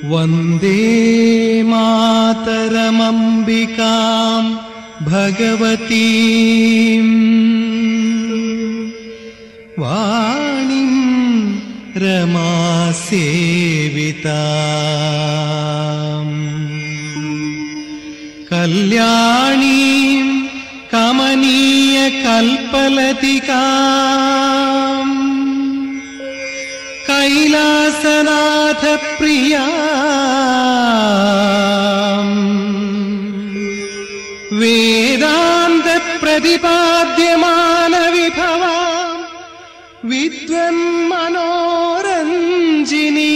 വന്ദേ മാതരമംബികാം ഭഗവതീം വാണിം രമാസേവിതാം കല്യാണീം കമനീയ കൽപ്പലതികാം കൈലാസനാഥ പ്രിയ വേദാന്ത പ്രതിപാദ്യമാന വിഭവാം വിദ്വൻ മനോരഞ്ജിനി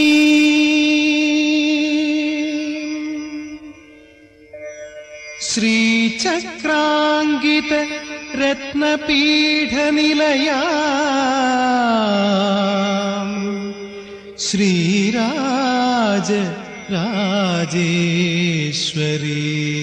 ശ്രീചക്രാങ്കിത രത്നപീഠനിലയാ ശ്രീരാജ രാജേശ്വരീ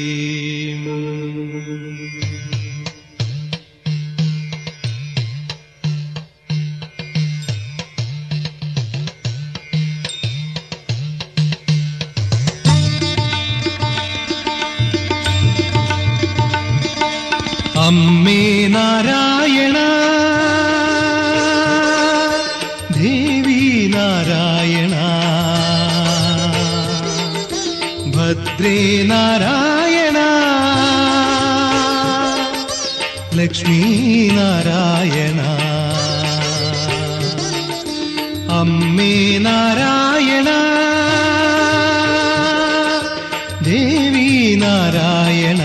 അമ്മേ നാരായണ ദേവി നാരായണ ഭദ്രേ നാരായണ ലക്ഷ്മീ നാരായണ അമ്മേ നാരായണ ദേവി നാരായണ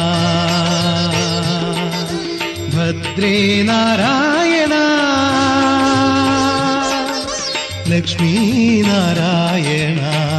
ഭദ്രേ നാരായണ ലക്ഷ്മീ നാരായണ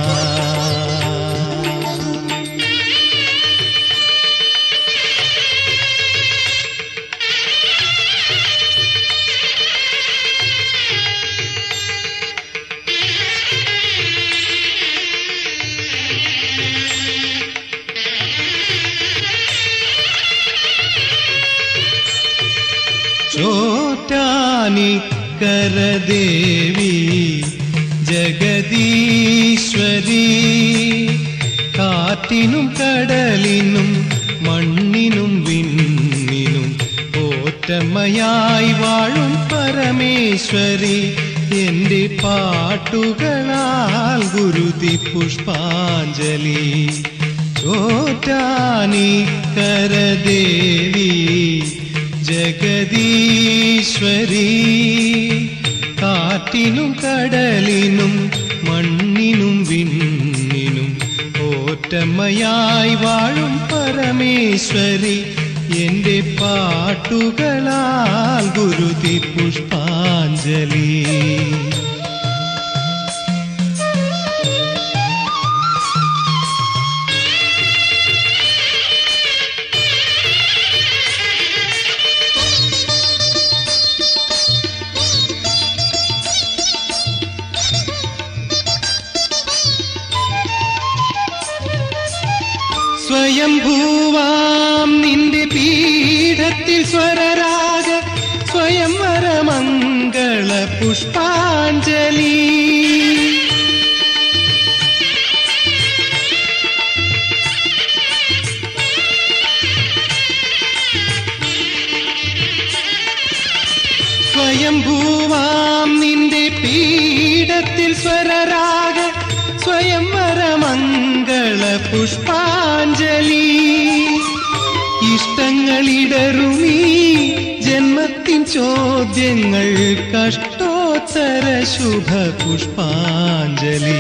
ചോറ്റാനിക്കരദേവി ജഗദീശ്വരി കാറ്റിനും കടലിനും മണ്ണിനും വിണ്ണിനും ഓറ്റമ്മയായി വാഴും പരമേശ്വരി എന്റെ പാട്ടുകളാൽ ഗുരുതി പുഷ്പാഞ്ജലി ചോറ്റാനിക്കരദേവി ജഗദീശ്വരി കാറ്റിനും കടലിനും മണ്ണിനും വിണ്ണിനും ഓറ്റമ്മയായി വാഴും പരമേശ്വരി എന്റെ പാട്ടുകളാൽ ഗുരുതി പുഷ്പാഞ്ജലി സ്വയംഭൂവാം നിന്റെ പീഠത്തിൽ സ്വരരാഗ സ്വയംവരമംഗള പുഷ്പാഞ്ജലി സ്വയംഭൂവാം നിന്റെ പീഠത്തിൽ സ്വരരാഗ സ്വയംവരമംഗള പുഷ്പാഞ്ജലി ഇഷ്ടങ്ങളിടറുമീ ജന്മത്തിൻ ചോദ്യങ്ങൾ കഷ്ടോത്തര ശുഭ പുഷ്പാഞ്ജലി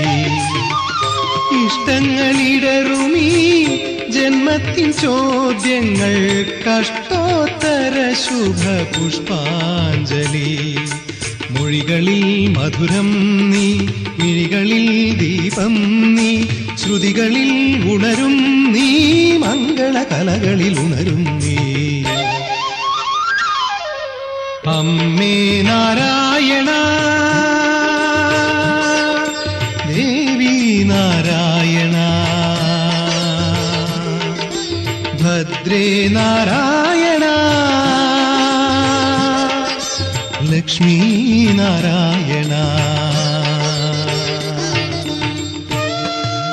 ഇഷ്ടങ്ങളിടറുമീ ജന്മത്തിൻ ചോദ്യങ്ങൾ കഷ്ടോത്തര ശുഭ പുഷ്പാഞ്ജലി മൊഴികളിൽ മധുരം നീ മിഴികളിൽ ദീപം നീ ശ്രുതികളിൽ ഉണരും നീ മംഗളകലകളിൽ ഉണരും നീ അമ്മേ നാരായണ ദേവി നാരായണ ഭദ്രേ നാരായണ ലക്ഷ്മീ നാരായണ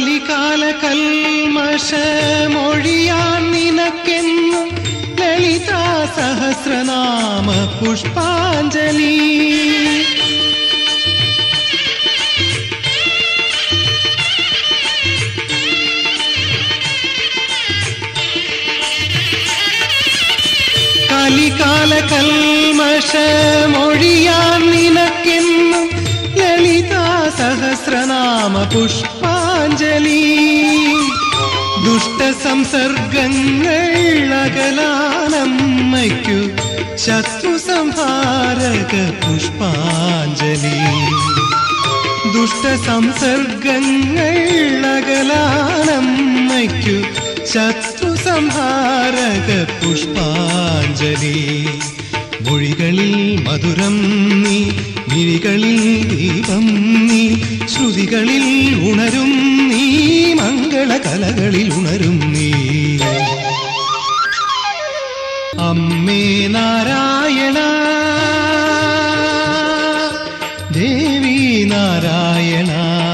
കലികാല കൽമഷമൊഴിയാൻ നിനക്കെന്നും ലളിതാ സഹസ്രനാമ പുഷ്പാഞ്ജലി കലികാല കൽമഷമൊഴിയാൻ നിനക്കെന്നും ലളിതാ സഹസ്രനാമ പുഷ്പാഞ്ജലി ദുഷ്ട സംസർഗങ്ങൾ അകലാനമ്മയ്ക്കു ശത്രു സംഹാരക പുഷ്പാഞ്ജലി ദുഷ്ട സംസർഗങ്ങൾ അകലാനമ്മയ്ക്കു ശത്രു സംഹാരക പുഷ്പാഞ്ജലി മൊഴികളിൽ മധുരം നീ മിഴികളിൽ ദീപം നീ ശ്രുതികളിൽ ഉണരും നീ മംഗളകലകളിൽ ഉണരും നീ അമ്മേ നാരായണ ദേവി നാരായണ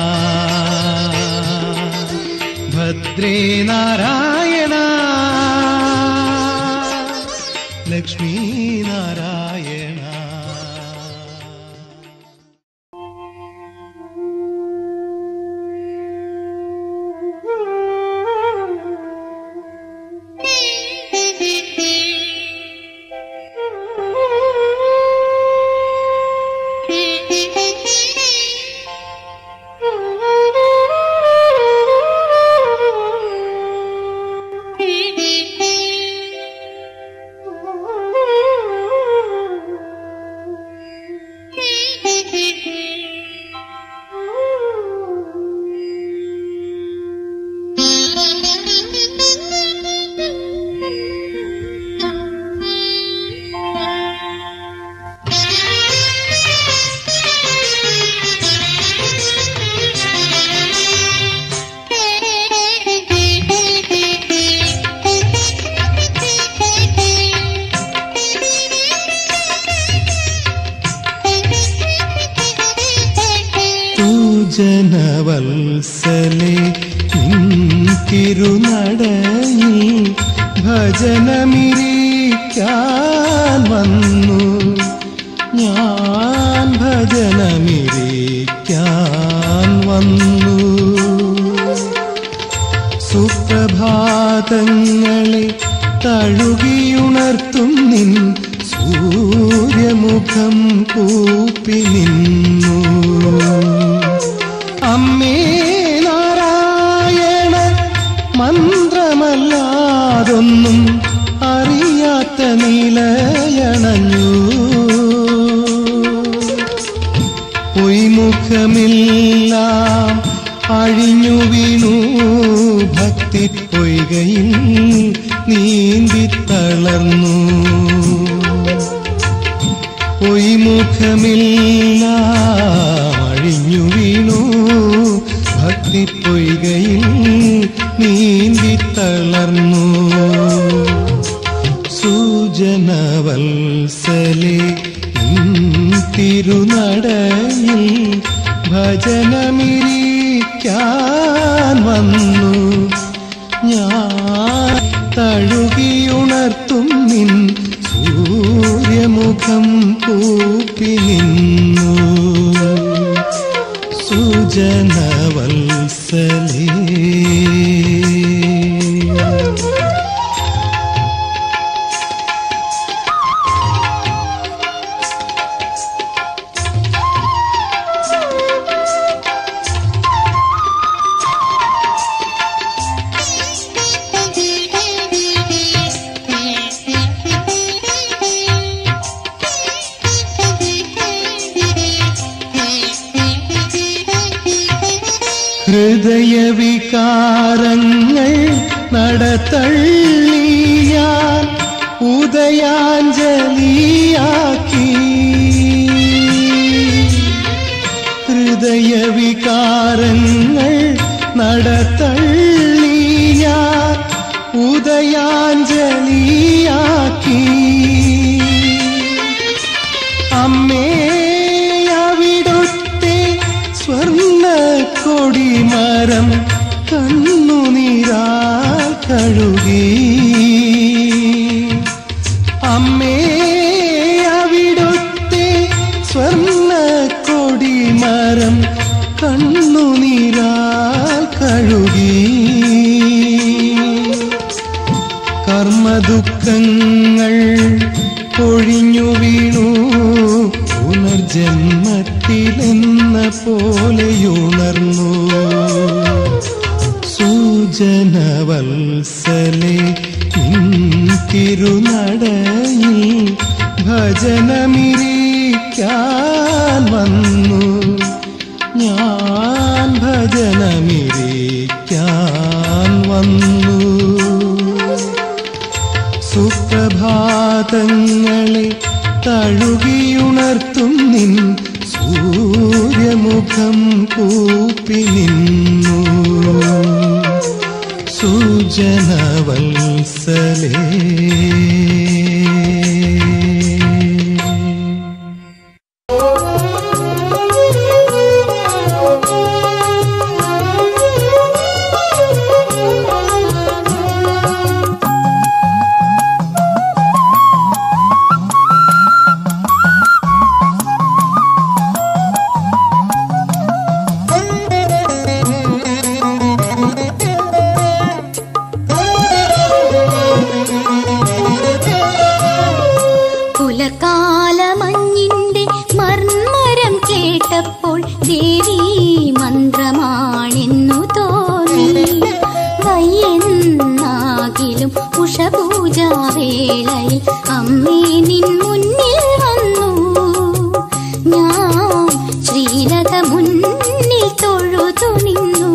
ഭദ്രേ നാരായണ ലക്ഷ്മീ നാരായണ പൂജനവത്സലെ തിരുനടയിൽ ഭജനമിരിക്കാൻ വന്നു ഞാൻ ഭജനമിരിക്കാൻ വന്നു സുപ്രഭാതങ്ങളെ തഴുകിയുണർത്തും നിൻ സൂര്യമുഖം കൂപ്പി നിന്നു അമ്മേ നാരായണ മന്ത്രമല്ലാതൊന്നും അറിയാത്ത നിലയണഞ്ഞു പൊയ്മുഖമെല്ലാം അഴിഞ്ഞു വീണു ഭക്തി പൊയ്കയിൽ നീന്തി തളർന്നു പൊയ്മുഖമെല്ലാം അഴിഞ്ഞു വീണു ഭക്തി പൊയ്കയിൽ നീന്തി തളർന്നു സൂചനവത്സലെ തിരുനടയിൽ ഭജനമിരിക്കാൻ വന്നു ഞാൻ തഴുകിയുണർത്തും നിൻ സൂര്യമുഖം കൂപ്പി നിന്നു സുജനവത്സലേ ഹൃദയവികാരങ്ങൾ നടത്തള്ളിയാൻ ഉദയാഞ്ജലിയാക്കി ഹൃദയവികാരങ്ങൾ നടത്തള്ളിയാൻ ഉദയാഞ്ജലിയാക്കി അമ്മേ അവിടുത്തെ സ്വർണ്ണ കൊടിമരം കണ്ണുനീരാൽ കഴുകി അമ്മേ അവിടുത്തെ സ്വർണ്ണ കൊടിമരം കണ്ണുനീരാൽ കഴുകി കർമ്മദുഃഖങ്ങൾ പൊഴിഞ്ഞു വീണു പുനർജന്മത്തിലെന്ന പോലെയുണർന്നു സൂചനവത്സലെ നിൻ തിരുനടയിൽ ഭജനമിരിക്കാൻ വന്നു ഞാൻ ഭജനമിരിക്കാൻ വന്നു സുപ്രഭാതങ്ങളെ തഴുകിയുണർത്തും നിൻ സൂര്യമുഖം കൂപ്പി നിന്നു സൂചനവത്സലേ പുലർക്കാലമഞ്ഞിന്റെ മർമ്മരം കേട്ടപ്പോൾ ദേവി മന്ത്രമാണെന്നു തോന്നി വയ്യെന്നാകിലും ഉഷപൂജാവേളയിൽ അമ്മേ നിൻ മുന്നിൽ വന്നു ഞാൻ ശ്രീലത മുന്നിൽ തൊഴുതു നിന്നു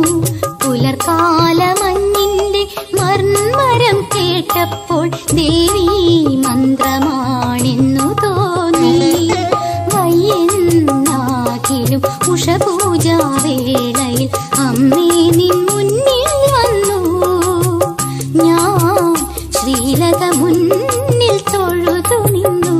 പുലർക്കാലമഞ്ഞിന്റെ മർമ്മരം കേട്ടപ്പോൾ ദേവി മന്ത്രമാണെന്നു തോന്നി വയ്യെന്നാകിലും ഉഷപൂജാവേളയിൽ അമ്മേ നിൻ മുന്നിൽ വന്നു ഞാൻ ശ്രീലത മുന്നിൽ തൊഴുതു നിന്നു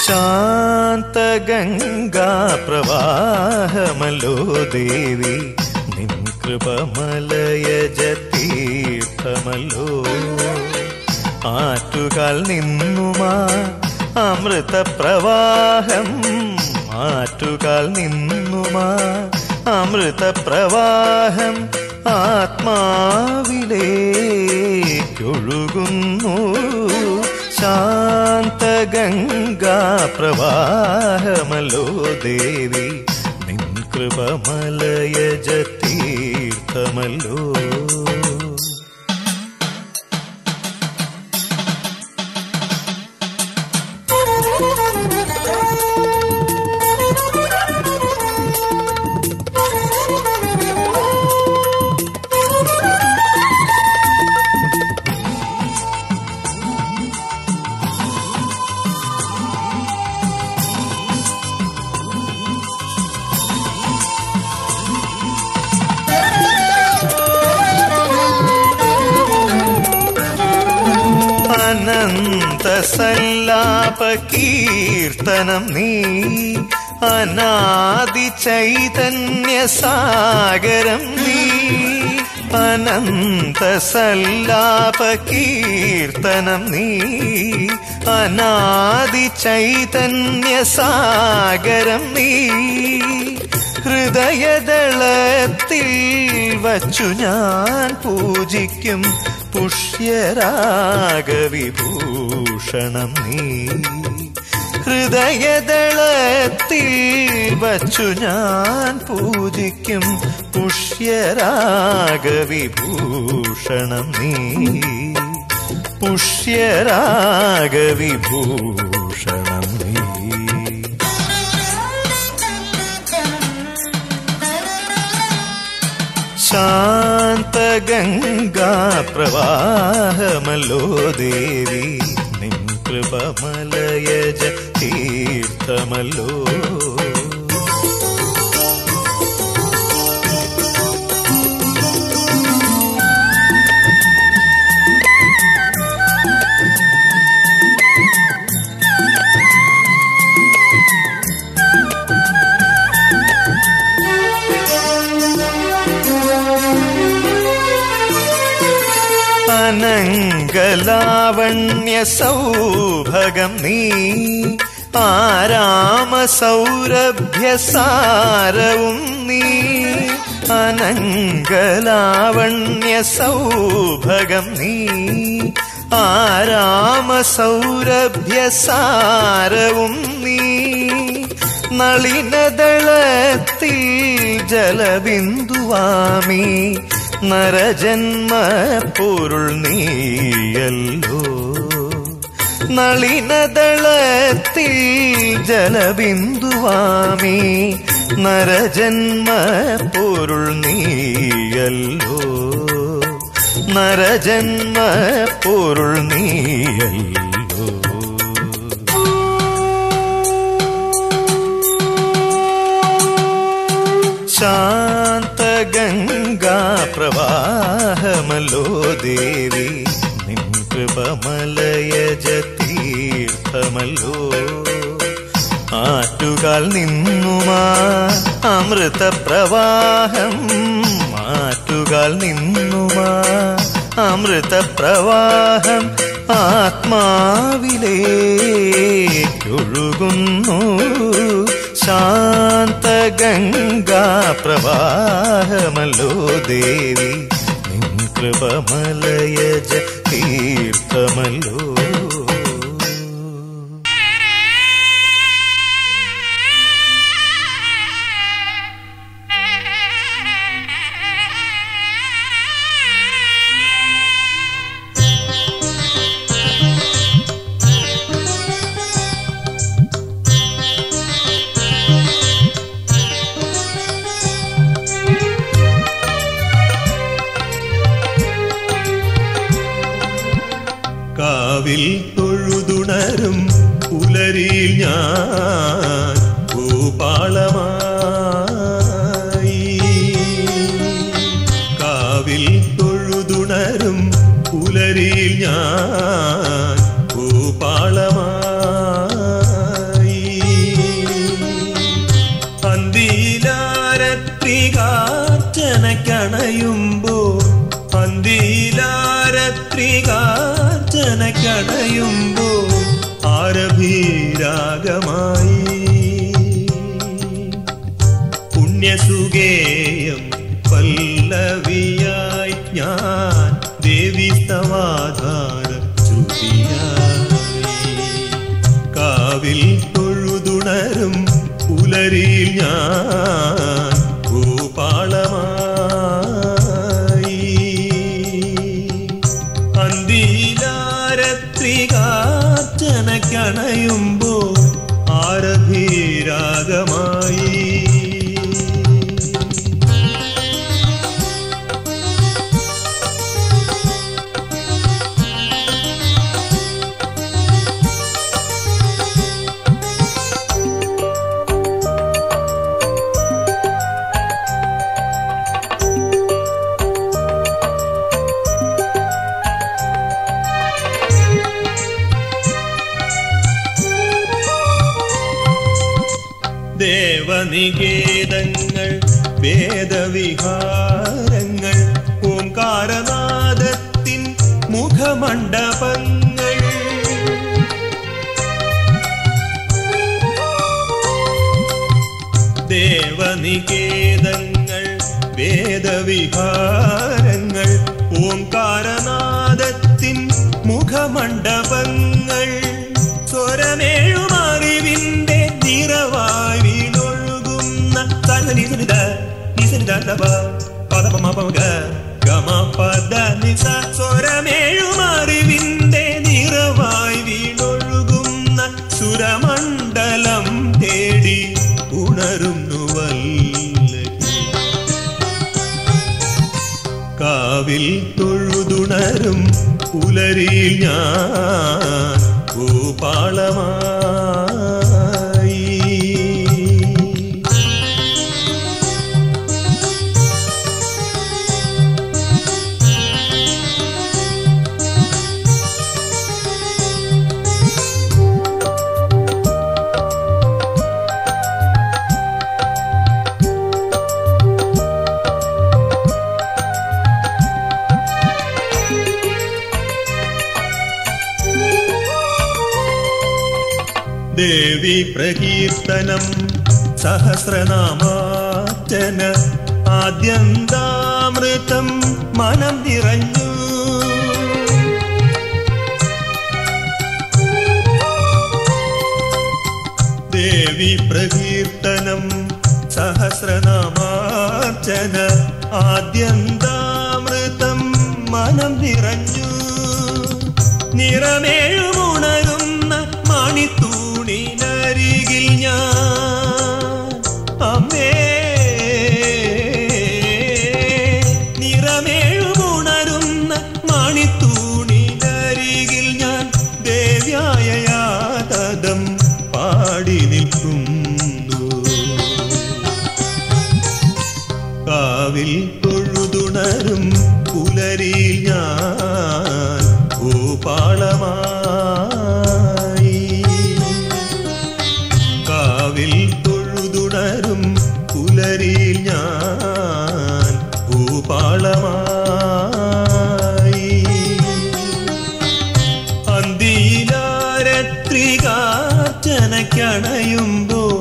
ശാന്തഗംഗാ പ്രവാഹമല്ലോ ദേവി നിൻ കൃപമലയജ തീർത്ഥമല്ലോ ആറ്റുകാൽ നിന്നുമാ അമൃത പ്രവാഹം ആറ്റുകാൽ നിന്നുമാ അമൃത പ്രവാഹം ആത്മാവിലേക്കൊഴുകുന്നു ശാന്തഗംഗാ പ്രവാഹമല്ലോ ദേവി നിൻ കൃപമലയജ തീർത്ഥമല്ലോ അനന്ത സല്ലാപ കീർത്തനം നീ അനാദി ചൈതന്യ സാഗരം നീ അനന്ത സല്ലാപ കീർത്തനം നീ അനാദി ചൈതന്യ സാഗരം നീ ഹൃദയദളത്തിൽ വച്ചു ഞാൻ പൂജിക്കും പുഷ്യരാഗവിഭൂഷണം നീ ഹൃദയദളത്തിൽ വച്ചു ഞാൻ പൂജിക്കും പുഷ്യരാഗവിഭൂഷണം നീ പുഷ്യരാഗവിഭൂഷണം നീ ശാന്തഗംഗാ പ്രവാഹമല്ലോ ദേവി നിൻ കൃപമലയജ തീർത്ഥമല്ലോ അനങ്കലാവണ്യ സൗഭഗം നീ ആരാമ സൗരഭ്യ സാരവും നീ അനങ്കലാവണ്യ സൗഭഗം നീ ആരാമ സൗരഭ്യ സാരവും നീ നളിനദളത്തിൽ ജലബിന്ദുവാമി നരജന്മ പൊരുൾ നീയല്ലോ നളിനദളത്തിൽ ജലബിന്ദുവാമി നരജന്മ പൊരുൾ നീയല്ലോ നരജന്മ പൊരുൾ നീയല്ലോ ശാന്തഗംഗാ പ്രവാഹമല്ലോ ദേവി നിൻ കൃപമലയജ തീർത്ഥമല്ലോ ആറ്റുകാൽ നിന്നുമാ അമൃത പ്രവാഹം ആറ്റുകാൽ നിന്നുമാ അമൃത പ്രവാഹം ആത്മാവിലേക്കൊഴുകുന്നു ശാന്തഗംഗാ പ്രവാഹമല്ലോ ദേവി നിൻ കൃപമലയജ തീർത്ഥമല്ലോ കാവിൽ തൊഴുതുണരും പുലരിയിൽ ഞാൻ ഭൂപാളമായി കാവിൽ തൊഴുതുണരും പുലരിയിൽ ഞാൻ ഭൂപാളമായി ആരഭീരാഗമായി പുണ്യസുഗേയം പല്ലവിയായി ഞാൻ ദേവി സ്തവാധാര ശ്രുതിയായി കാവിൽ തൊഴുതുണരും പുലരിൽ ഞാൻ ഭൂപാളമായി അന്തിയിലാരത്രികാർച്ചനക്കണയുമ്പോൾ ആരഭീരാഗമായി ദേവനികേതങ്ങൾ വേദവിഹാരങ്ങൾ ഓംകാരനാദത്തിൻ മുഖമണ്ഡപങ്ങൾ ദേവനികേതങ്ങൾ വേദവിഹാരങ്ങൾ ഓംകാരനാദത്തിൻ മുഖമണ്ഡപങ്ങൾ സ്വരമേഴുമറിവിന്റെ നിറവായി വീണൊഴുകുന്ന സനിത നിസനിതവ പദപമപക ഗമ പദ നിസ സ്വരമേഴുമറിവിന്റെ നിറവായി വീണൊഴുകുന്ന സുരമണ്ഡലം തേടി ഉണരുന്നു വല്ലകി കാവിൽ തൊഴുതുണരും പുലരിൽ ഞാൻ ഭൂപാളമായി ദേവി പ്രകീർത്തനം സഹസ്രനാമാർച്ചന ആദ്യന്താമൃതം മനം നിറഞ്ഞു ദേവി പ്രകീർത്തനം സഹസ്രനാമാർച്ചന ആദ്യന്താമൃതം മനം നിറഞ്ഞു നിറമേഴുമുണരുന്ന മണിത്തൂണിനരികിൽ ഞാൻ അമ്മേ നിറമേഴുമുണരുന്ന മണിത്തൂണിനരികിൽ ഞാൻ ദേവ്യായ യാതം പാടി നിൽക്കുന്നു കാവിൽ തൊഴുതുണരും പുലരിൽ ഞാൻ ഭൂപാളമായി കാവിൽ തൊഴുതുണരും പുലരിൽ ഞാൻ ഭൂപാളമായി അന്തിയിലാരത്രികാർച്ചനക്കണയുമ്പോൾ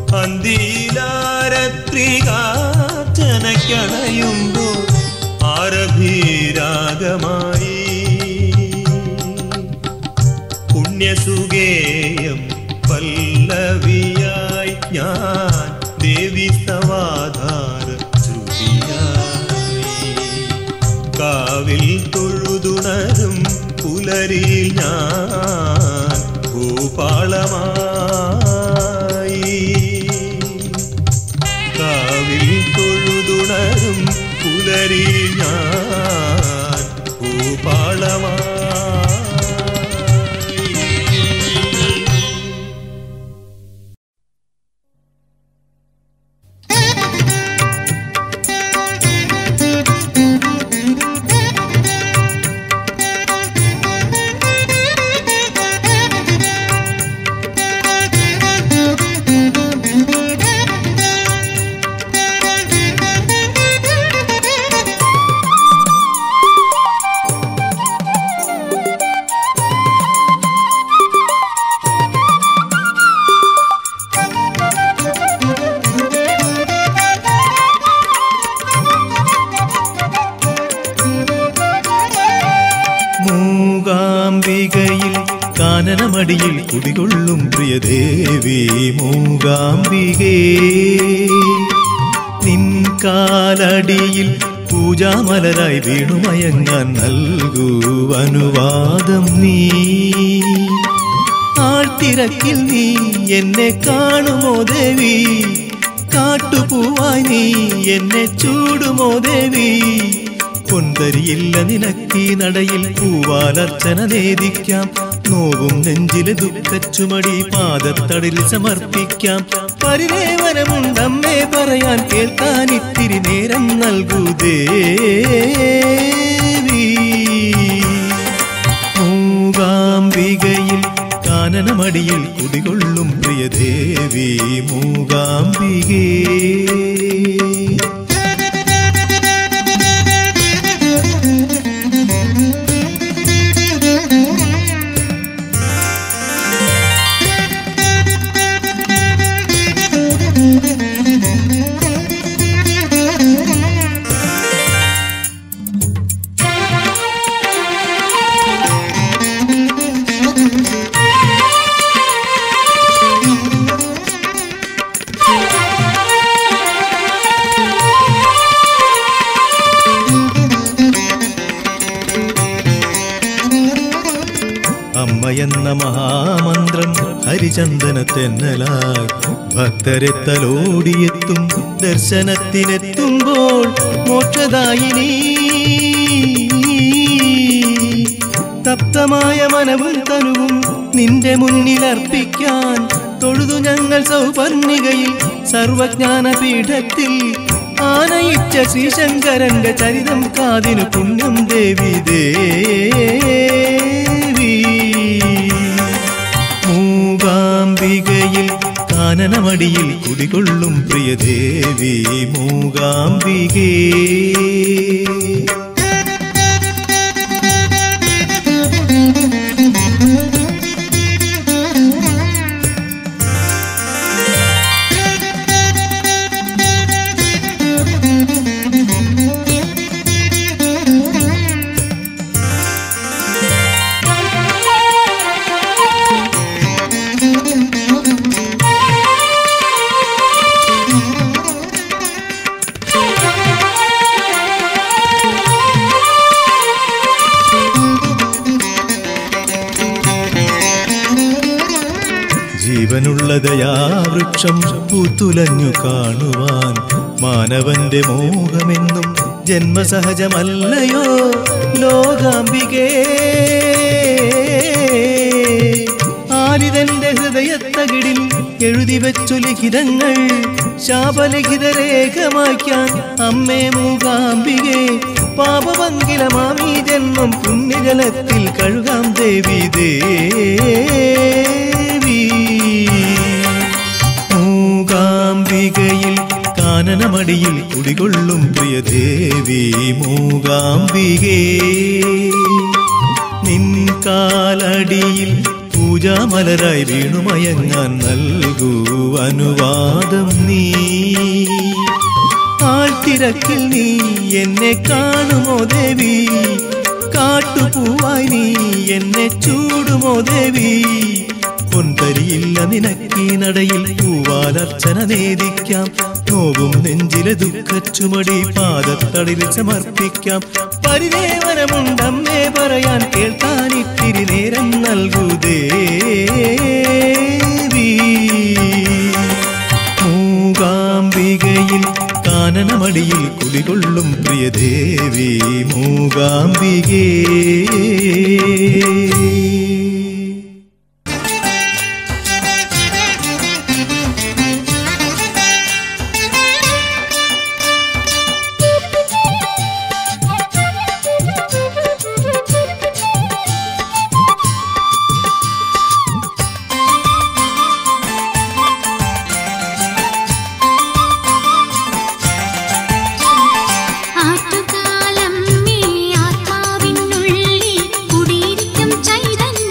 അന്തിയിലാരത്രികാർച്ചനക്കണയുമ്പോൾ ആരഭീരാഗമായി പുണ്യസുഗേയം പല്ലവിയായി ഞാൻ ദേവി സ്തവാധാര ശ്രുതിയായി കാവിൽ തൊഴുതുണരും പുലരിൽ ഞാൻ ഭൂപാളമായി കാവിൽ തൊഴുതുണരും പുലരിൽ ഞാൻ ഭൂപാളമായി Thank you. കാനനമടിയിൽ കുടികൊള്ളും പ്രിയദേവി മൂകാംബികേ നിൻ കാലടിയിൽ പൂജാമലരായി വീണുമയങ്ങാൻ നൽകൂ അനുവാദം നീ ആഴ്ത്തിരക്കിൽ നീ എന്നെ കാണുമോ ദേവി കാട്ടുപൂവായി നീ എന്നെ ചൂടുമോ ദേവി പൊന്തരിയില്ല നിനക്കീ നടയിൽ പൂവാലർച്ചന നേദിക്കാം നോവും നെഞ്ചിലെ ദുഃഖച്ചുമടി പാദത്തടിൽ സമർപ്പിക്കാം പരിദേവനമുണ്ടമ്മേ പറയാൻ കേൾക്കാൻ ഇത്തിരി നേരം നൽകൂ ദേവി മൂകാംബികയിൽ കാനനമടിയിൽ കുടികൊള്ളും പ്രിയദേവി മൂകാംബികേ അമ്മയെന്ന മഹാമന്ത്രം ഹരിചന്ദന തെന്നലായി ഭക്തരെ തലോടിയെത്തും ദർശനത്തിനെത്തുമ്പോൾ മോക്ഷദായിനി തപ്തമായ മനവും തനുവും നിന്റെ മുന്നിൽ അർപ്പിക്കാൻ തൊഴുതു ഞങ്ങൾ സൗപർണികയിൽ സർവജ്ഞാന പീഠത്തിൽ ആനയിച്ച ശ്രീശങ്കരന്റെ ചരിതം കാതിനു പുണ്യം ദേവി ദേവി മൂകാംബികയിൽ കാനനമടിയിൽ കുടികൊള്ളും പ്രിയദേവി മൂകാംബികേ ജീവനുള്ള ദയാവൃക്ഷം പൂത്തുലഞ്ഞു കാണുവാൻ മാനവന്റെ മോഹമെന്നും ജന്മസഹജമല്ലയോ ലോകാംബികേ ആരിതന്റെ ഹൃദയത്തകിടിൽ എഴുതി വെച്ചു ലിഖിതങ്ങൾ ശാപലിഖിത രേഖമാക്കാൻ അമ്മേ മൂകാംബികേ പാപമംഗിലമാമീ ജന്മം പുണ്യജലത്തിൽ കഴുകാം ദേവി ദേവി മൂകാംബികയിൽ കാനനമടിയിൽ കുടികൊള്ളും പ്രിയദേവി മൂകാംബികേ നിൻ കാലടിയിൽ പൂജാമലരായി വീണുമയങ്ങാൻ നൽകൂ അനുവാദം നീ ആഴ്ത്തിരക്കിൽ നീ എന്നെ കാണുമോ ദേവി കാട്ടുപൂവായി നീ എന്നെ ചൂടുമോ ദേവി പൊന്തരിയില്ല നിനക്കീ നടയിൽ പൂവാലർച്ചന നേദിക്കാം നോവും നെഞ്ചിലെ ദുഃഖച്ചുമടി പാദത്തടിൽ സമർപ്പിക്കാം പരിദേവനമുണ്ടമ്മേ പറയാൻ കേൾക്കാൻ ഇത്തിരി നേരം നൽകൂ ദേവി മൂകാംബികയിൽ കാനനമടിയിൽ കുടികൊള്ളും പ്രിയദേവി മൂകാംബികേ ആറ്റുകാലം നീ ആത്മാവിനുള്ളിൽ കുടിയിരിക്കും ചൈതന്യ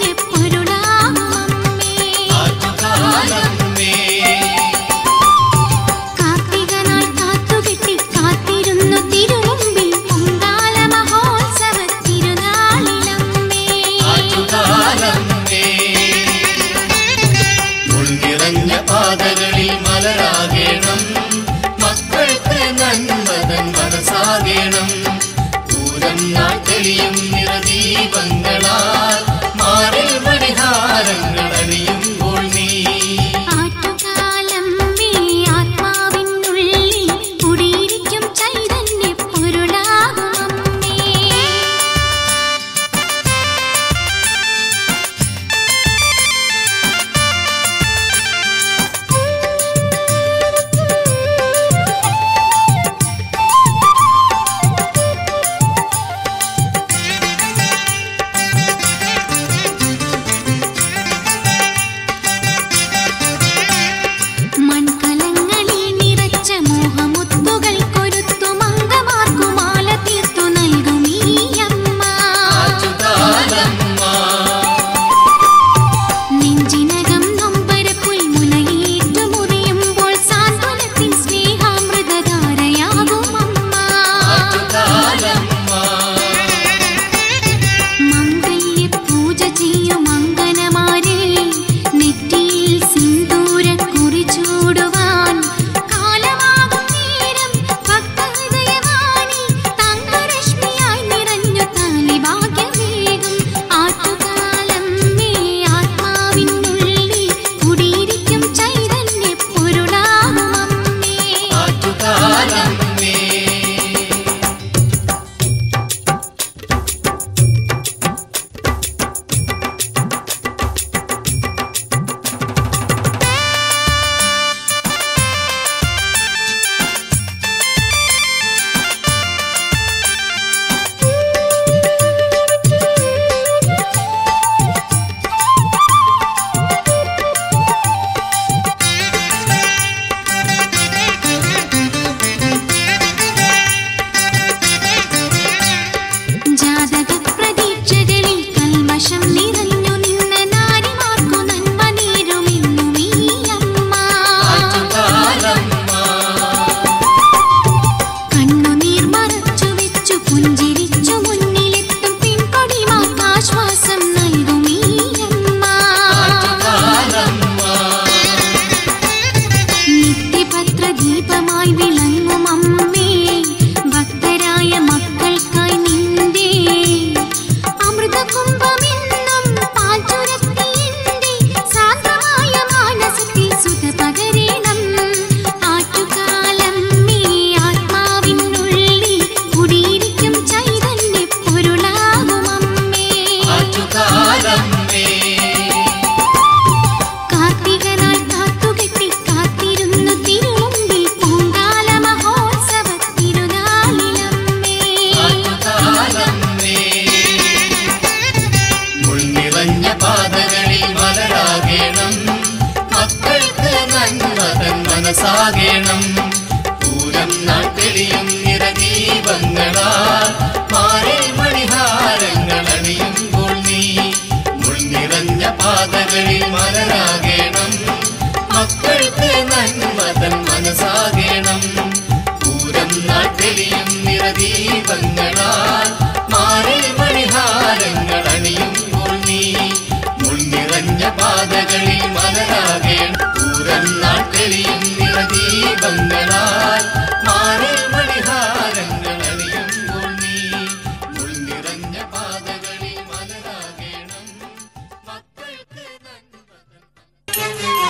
മനസ്സാകേണം പൂരം നാൾ തെളിയും നിറദീപങ്ങളാൽ മാറിൽ മണിഹാരങ്ങൾ അണിയുമ്പോൾ നീ മുൾനിറഞ്ഞ പാതകളിൽ മലരാകേണം മക്കൾക്ക് നന്മതൻ മനസ്സാകേണം പൂരം നാൾ തെളിയും നിറദീപങ്ങളാൽ മാറിൽ മണിഹാരങ്ങൾ അണിയുമ്പോൾ നീ മുൾനിറഞ്ഞ പാതകളിൽ മലരാകേണം പൂരം നാൾ തെളിയും നിറദീപങ്ങളാൽ മാറിൽ മണിഹാരങ്ങൾ അണിയുമ്പോൾ നീ മുൾനിറഞ്ഞ പാതകളിൽ മലരാകേണം മക്കൾക്ക് നന്മതൻ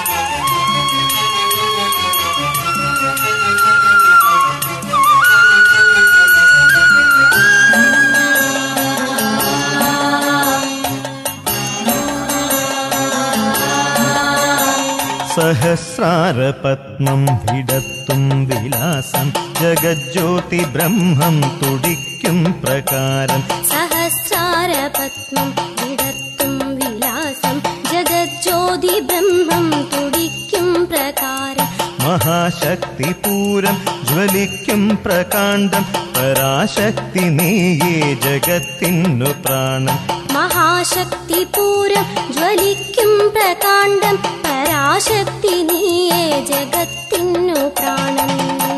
സഹസ്രാരപത്മം വിടത്തും വിലാസം ജഗജ്യോതി ബ്രഹ്മം തുടിക്കും പ്രകാരം സഹസ്രാരപത്മം വിടത്തും വിലാസം ജഗജ്യോതി ബ്രഹ്മം തുടിക്കും പ്രകാരം മഹാശക്തിപൂരം ജ്വലിക്കും പ്രകാണ്ഡം പരാശക്തി നീയേ ജഗത്തിനു പ്രാണം മഹാശക്തിപൂരം ജ്വലിക്കും പ്രകാണ്ഡം പരാശക്തി നീയേ ജഗത്തിനു പ്രാണം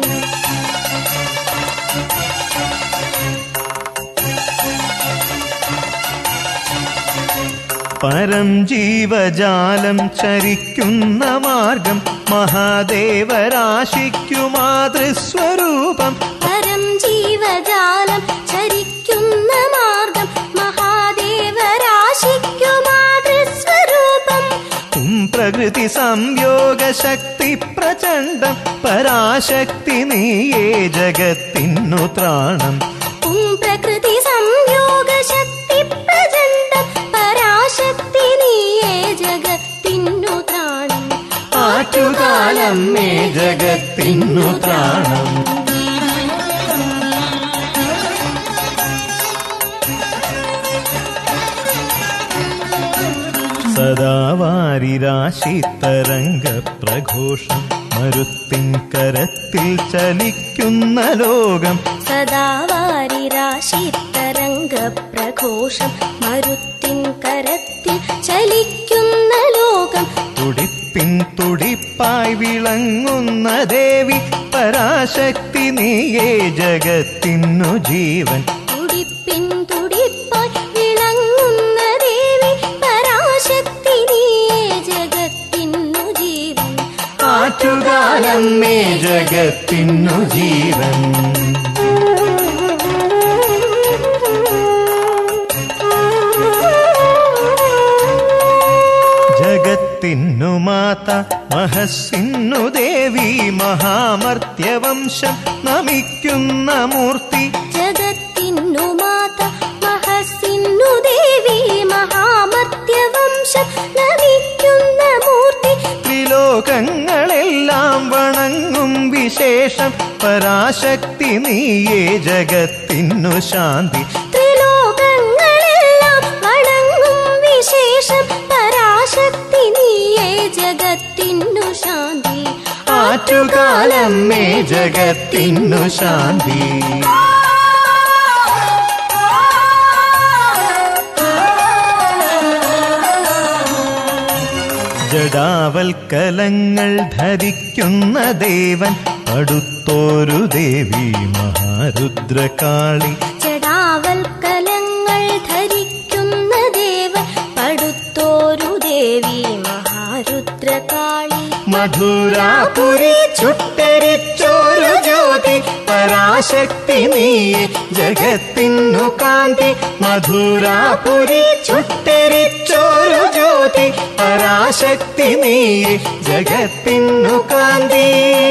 പരം ജീവജാലം ചരിക്കുന്ന മാർഗം മഹാദേവരാശിക്കു മാതൃസ്വരൂപം പരം ജീവജാലം ചരിക്കുന്ന മാർഗം മഹാദേവരാശിക്കു മാതൃസ്വരൂപം തും പ്രകൃതി സംയോഗ ശക്തി പ്രചണ്ഡം പരാശക്തി നീയേ ജഗത്തിനു ത്രാണം ഉം പ്രകൃതി സംയോഗ ശക്തി പ്രചണ്ഡം പരാശക്തി നീയേ ജഗത്തിനു ത്രാണം ആറ്റുകാലം മേ ജഗത്തിനു ത്രാണം സദാ വാരിരാശി തരംഗ പ്രഘോഷം മരുത്തിൻ കരത്തിൽ ചലിക്കുന്ന ലോകം സദാ വാരിരാശി തരംഗ പ്രഘോഷം മരുത്തിൻ കരത്തിൽ ചലിക്കുന്ന ലോകം തുടിപ്പിൻ തുടിപ്പായി വിളങ്ങുന്ന ദേവി പരാശക്തി നീയേ ജഗത്തിനു ജീവൻ തുടിപ്പിൻ തുടിപ്പായി വിളങ്ങുന്ന ദേവി പരാശക്തി നീയേ ജഗത്തിനു ജീവൻ ആറ്റുകാലം മേ ജഗത്തിനു ജീവൻ ജഗത്തിനു മാത മഹസ്സിന്നു ദേവി മഹാമർത്യവംശം നമിക്കുന്ന മൂർത്തി ജഗത്തിനു മാത മഹസിന്നു ദേവി മഹാമർത്യവംശം നമിക്കുന്ന മൂർത്തി ത്രിലോകങ്ങളെല്ലാം വണങ്ങും വിശേഷം പരാശക്തി നീയേ ജഗത്തിനു ശാന്തി ത്രിലോകങ്ങളെല്ലാം വണങ്ങും വിശേഷം പരാശക്തി നീയേ ജഗത്തിനു ശാന്തി ആറ്റുകാലം മേ ജഗത്തിനു ശാന്തി ജഡാവൽക്കലങ്ങൾ ധരിക്കുന്ന ദേവൻ അടുത്തോരു ദേവി മഹാരുദ്രകാളി ജടാവൽക്കലങ്ങൾ ധരിക്കുന്ന ദേവൻ പടുത്തോരു ദേവി മഹാരുദ്രകാളി മധുരാപുരി ചുട്ടരിച്ചോരു ജ്യോതി പരാശക്തി നീയെ ജഗത്തിനു കാന്തി മധുരാപുരി ചുട്ടരിച്ചോരു ജ്യോതി പരാശക്തി നീയെ ജഗത്തിനു കാന്തി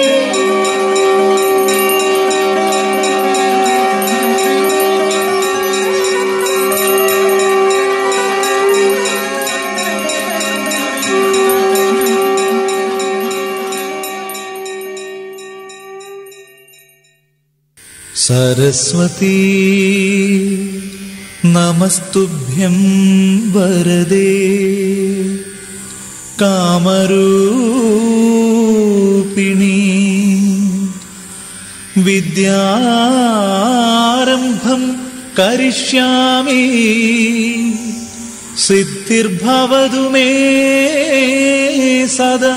सरस्वती नमस्तुभ्यं वरदे कामरूपिणी വിദ്യാരംഭം കരിഷ്യാമി സിദ്ധിർഭവതു മേ സദാ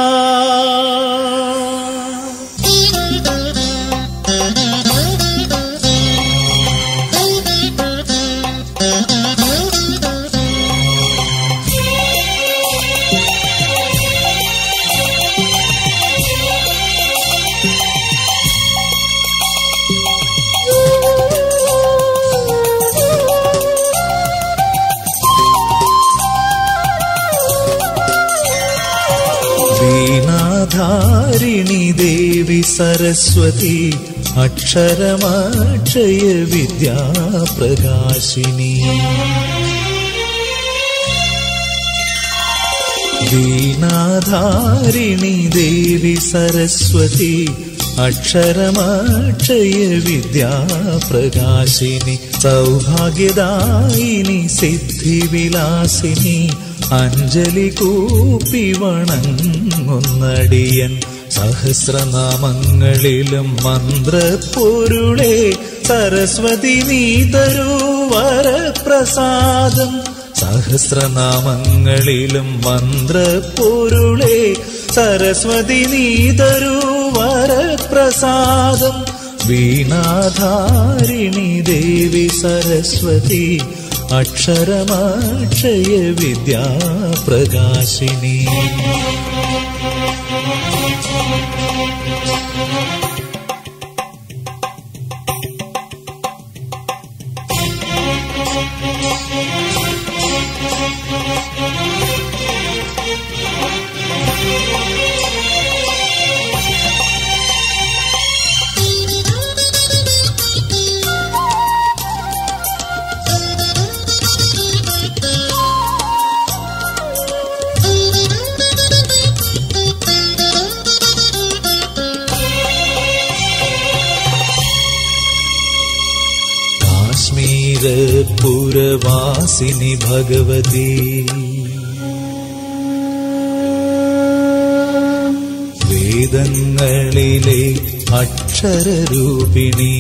വീണാധാരിണി ദേവി സരസ്വതി അക്ഷരമാക്ഷയ വിദ്യാപ്രകാശിനി വീണാധാരിണി ദേവി സരസ്വതി അക്ഷരമാക്ഷയ വിദ്യാപ്രകാശിനി സൗഭാഗ്യദായിനി സിദ്ധിവിലാസിനി അഞ്ജലി കൂപ്പി വണങ്ങുന്നടിയൻ സഹസ്രനാമങ്ങളിലും മന്ത്രപ്പൊരുളെ സരസ്വതി നീ തരൂ വരപ്രസാദം സഹസ്രനാമങ്ങളിലും മന്ത്രപ്പൊരുളെ സരസ്വതി നീ തരൂ വരപ്രസാദം വീണാധാരിണി ദേവി സരസ്വതി അക്ഷരമാക്ഷയ വിദ്യാപ്രകാശിനി കാശ്മീരപുരവാസിനി ഭഗവതി വേദങ്ങളിലെ അക്ഷരരൂപിണി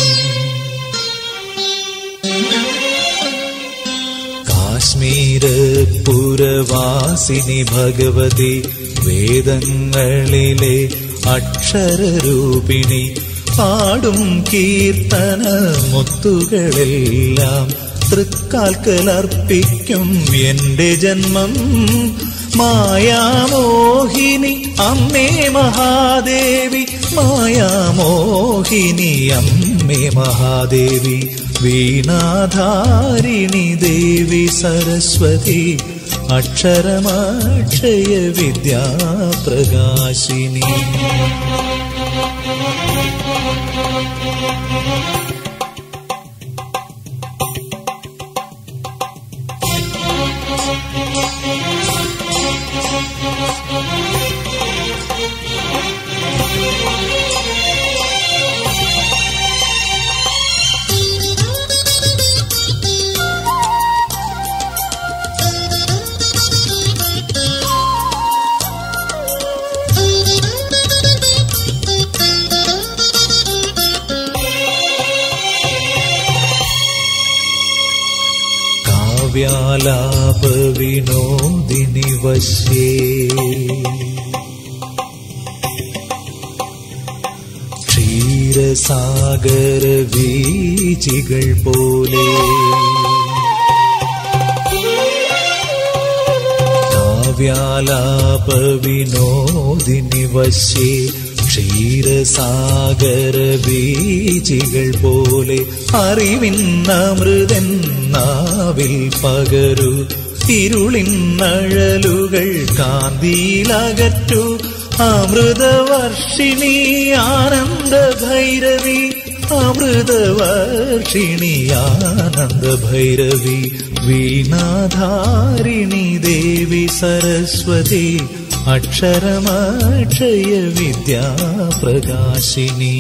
കാശ്മീരപുരവാസിനി ഭഗവതി വേദങ്ങളിലെ അക്ഷരരൂപിണി പാടും കീർത്തന മുത്തുകളെല്ലാം തൃക്കാൽക്കലർപ്പിക്കും എന്റെ ജന്മം മായാമോഹിനി അമ്മേ മഹാദേവി മായാമോഹിനി അമ്മേ മഹാദേവി വീണാധാരിണി ദേവി സരസ്വതി അക്ഷരമാക്ഷയ വിദ്യാപ്രകാശിനി കാവ്യാലാപ വിനോദിനി വശ്യേ ക്ഷീരസാഗര വീചികൾ പോലെ കാവ്യാലാപ വിനോദിനി വശ്യേ ക്ഷീരസാഗര ബീജികൾ പോലെ അറിവിന്നമൃതൻ നാവിൽ പകരു ഇരുളിന്നഴലുകൾ കാന്തിയിലകറ്റു അമൃതവർഷിണി ആനന്ദ ഭൈരവി അമൃതവർഷിണി ആനന്ദ ഭൈരവി വീണാധാരിണി ദേവി സരസ്വതി അക്ഷരമക്ഷയ വിദ്യാപ്രകാശിനി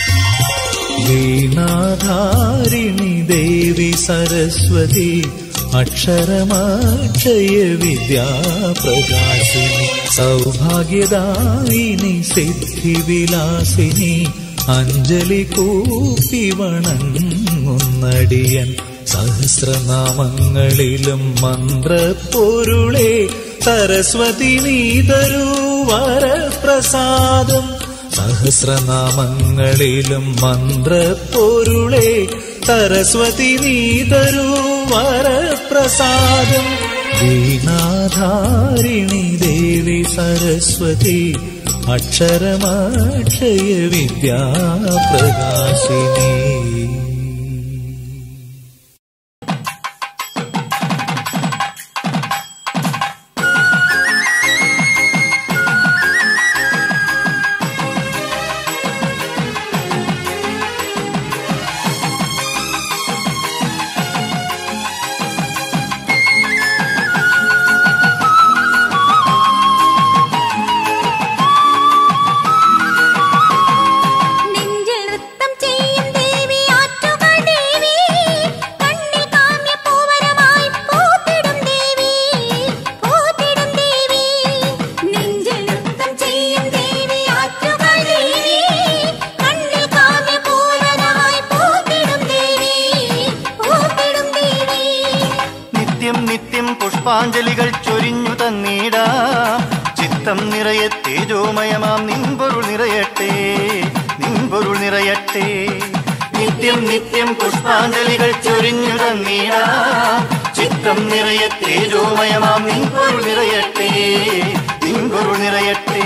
വീണാധാരിണി ദേവി സരസ്വതി അക്ഷരമാക്ഷയ വിദ്യാപ്രകാശിനി സൗഭാഗ്യദായിനി സിദ്ധിവിലാസിനി അഞ്ജലി കൂപ്പി വണങ്ങുന്നടിയൻ സഹസ്രനാമങ്ങളിലും മന്ത്രപ്പൊരുളെ സരസ്വതി നീതരൂ വരപ്രസാദം സഹസ്രനാമങ്ങളിലും മന്ത്രപ്പൊരുളെ സരസ്വതി നീതരൂ വരപ്രസാദം വീണാധാരിണി ദേവി സരസ്വതി അക്ഷരമാക്ഷയ വിദ്യാപ്രകാശിനി നെഞ്ചിൽ നൃത്തം ചെയ്യും ദേവി ആറ്റുകൾ ദേവി കണ്ണിൽ കാമ്യ പൂവരമായി പൂത്തിടും ദേവി പൂത്തിടും ദേവി നെഞ്ചിൽ നൃത്തം ചെയ്യും ദേവി ആറ്റുകൾ ദേവി കണ്ണിൽ കാമ്യ പൂവരമായി പൂത്തിടും ദേവി പൂത്തിടും ദേവി നിത്യം നിത്യം പുഷ്പാഞ്ജലികൾ ചൊരിഞ്ഞു തന്നീടാ ചിത്തം നിറയെ തേജോമയമാം നിൻപൊരുൾ നിറയട്ടെ നിൻപൊരുൾ നിറയട്ടെ നിത്യം നിത്യം പുഷ്പാഞ്ജലികൾ ചൊരിഞ്ഞു തന്നീടാ ചിത്തം നിറയെ തേജോമയമാം നിൻപൊരുൾ നിറയട്ടെ നിൻപൊരുൾ നിറയട്ടെ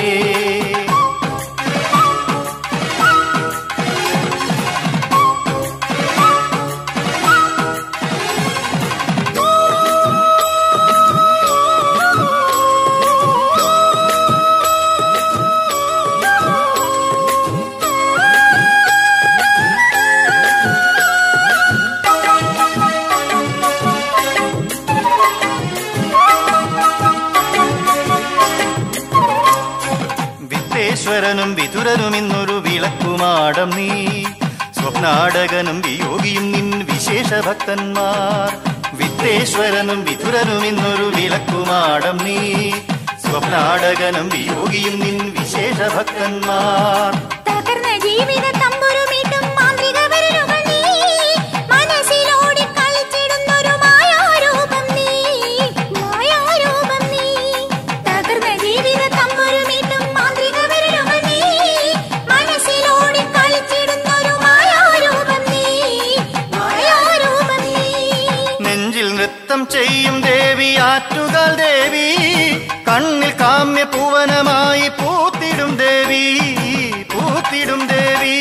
വിത്തേശ്വരനും വിതുരനും ഇന്നൊരു വിളക്കുമാടം നീ സ്വപ്നാടകനും വിയോഗിയും നിൻ വിശേഷ ഭക്തന്മാർ വിത്തേശ്വരനും വിതുരനും ഇന്നൊരു വിളക്കുമാടം നീ സ്വപ്നാടകനും വിയോഗിയും നിൻ വിശേഷ ഭക്തന്മാർ തകർന്ന ജീവിത തമ്പുരുമീട്ടും മാന്ത്രിക വിരലുകൾ നീ മനസ്സിലോടി കളിച്ചിടുന്നൊരു മായാരൂപം നീ മായാരൂപം നീ തകർന്ന ജീവിത തമ്പുരുമീട്ടും മാന്ത്രിക വിരലുകൾ നീ മനസ്സിലോടി കളിച്ചിടുന്നൊരു മായാരൂപം നീ മായാരൂപം നീ നെഞ്ചിൽ നൃത്തം ചെയ്യും ദേവി ആറ്റുകാൽ ദേവി കണ്ണിൽ കാമ്യ പൂവനമായി പൂത്തിടും ദേവി പൂത്തിടും ദേവി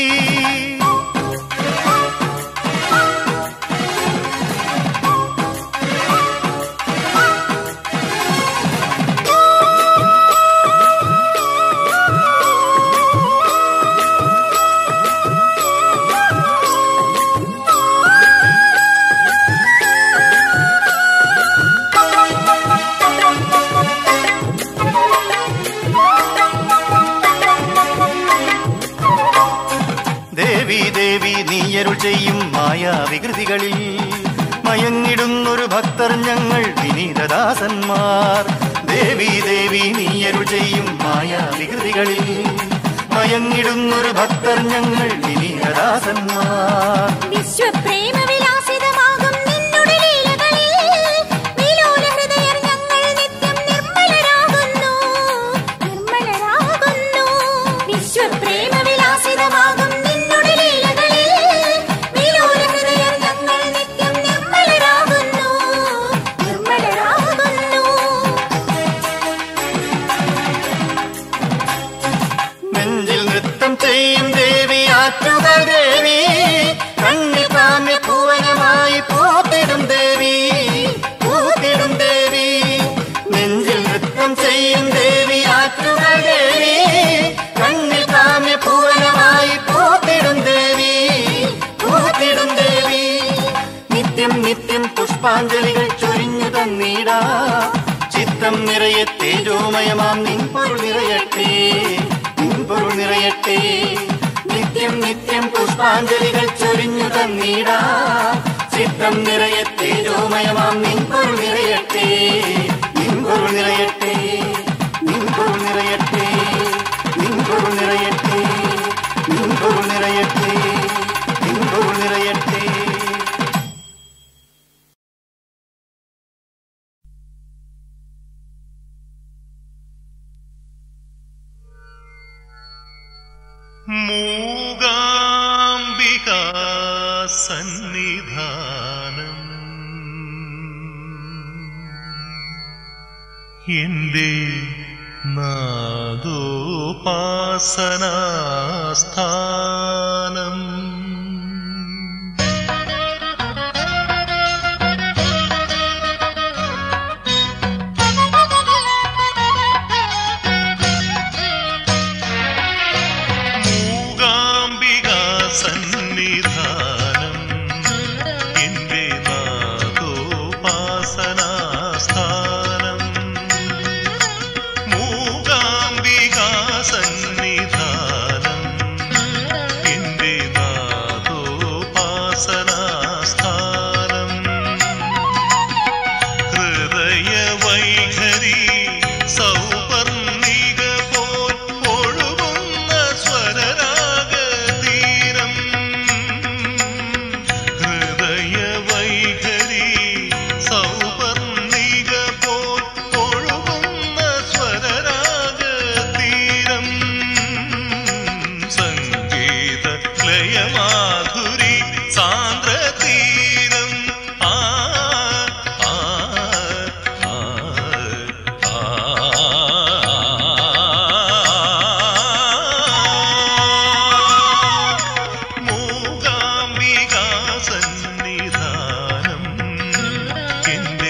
ദേവി ദേവി നീയരുൾ ചെയ്യും മായാവികൃതികളിൽ മയങ്ങിടുന്നൊരു ഭക്തർ ഞങ്ങൾ വിനീതദാസന്മാർ ദേവി ദേവി നീയരുൾ ചെയ്യും മായാവികൃതികളിൽ മയങ്ങിടുന്നൊരു ഭക്തർ ഞങ്ങൾ വിനീതദാസന്മാർ വിശ്വപ്രേമ വിലാസിതമാകും നിന്നുടെ ലീലകളിൽ വിലോല ഹൃദയർ ഞങ്ങൾ നിത്യം നിർമ്മലരാകുന്നു നിർമ്മലരാകുന്നു വിശ്വപ്രേമ വിലാസിതമാകും നിന്നുടെ ലീലകളിൽ വിലോല ഹൃദയർ ഞങ്ങൾ നിത്യം നിർമ്മലരാകുന്നു നിർമ്മലരാകുന്നു നെഞ്ചിൽ നൃത്തം ചെയ്യും ദേവി ആറ്റുകൾ ദേവി കണ്ണി കാമ്യ പൂവനമായി പൂത്തിടും ദേവി പൂത്തിടും ദേവി നെഞ്ചിൽ നൃത്തം ചെയ്യും ദേവി ആറ്റുകൾ ദേവി കണ്ണിൽ കാമ്യ പൂവനമായി പൂത്തിടും ദേവി പൂത്തിടും ദേവി നിത്യം നിത്യം പുഷ്പാഞ്ജലികൾ ചൊരിഞ്ഞു തന്നീടാ ചിത്തം നിറയെ തേജോമയമാം നിൻ പൊരുൾ നിറയട്ടെ നിൻ പൊരുൾ നിറയട്ടെ നിത്യം നിത്യം പുഷ്പാഞ്ജലികൾ ചൊരിഞ്ഞു തന്നീടാ ചിത്തം നിറയെ തേജോമയമാം നിൻ പൊരുൾ നിറയട്ടെ നിൻപൊരുൾ നിറയട്ടെ നിൻപൊരുൾ നിറയട്ടെ നിൻപൊരുൾ നിറയട്ടെ നിൻപൊരുൾ നിറയട്ടെ നിൻപൊരുൾ നിറയട്ടെ മൂകാംബിക സന്നിധാനം എന്റെ നാദോപാസനാസ്ഥാനം മൂകാംബിക സന്നിധാനം എന്റെ നാദോപാസനാസ്ഥാനം മൂകാംബിക സന്നിധാനം എന്റെ നാദോപാസനാസ്ഥാനം ഹൃദയ വൈഖരി സൗപർണിക പോൽ ഒഴുകുന്ന സ്വരരാഗതീരം ഹൃദയ വൈഖരി സൗപർണിക പോൽ ഒഴുകുന്ന സ്വരരാഗതീരം സംഗീത ലയമാധുരി സാന്ദ്രതീരം ആ ആ ആ ആ മൂകാംബിക സന്നിധാനം എന്റെ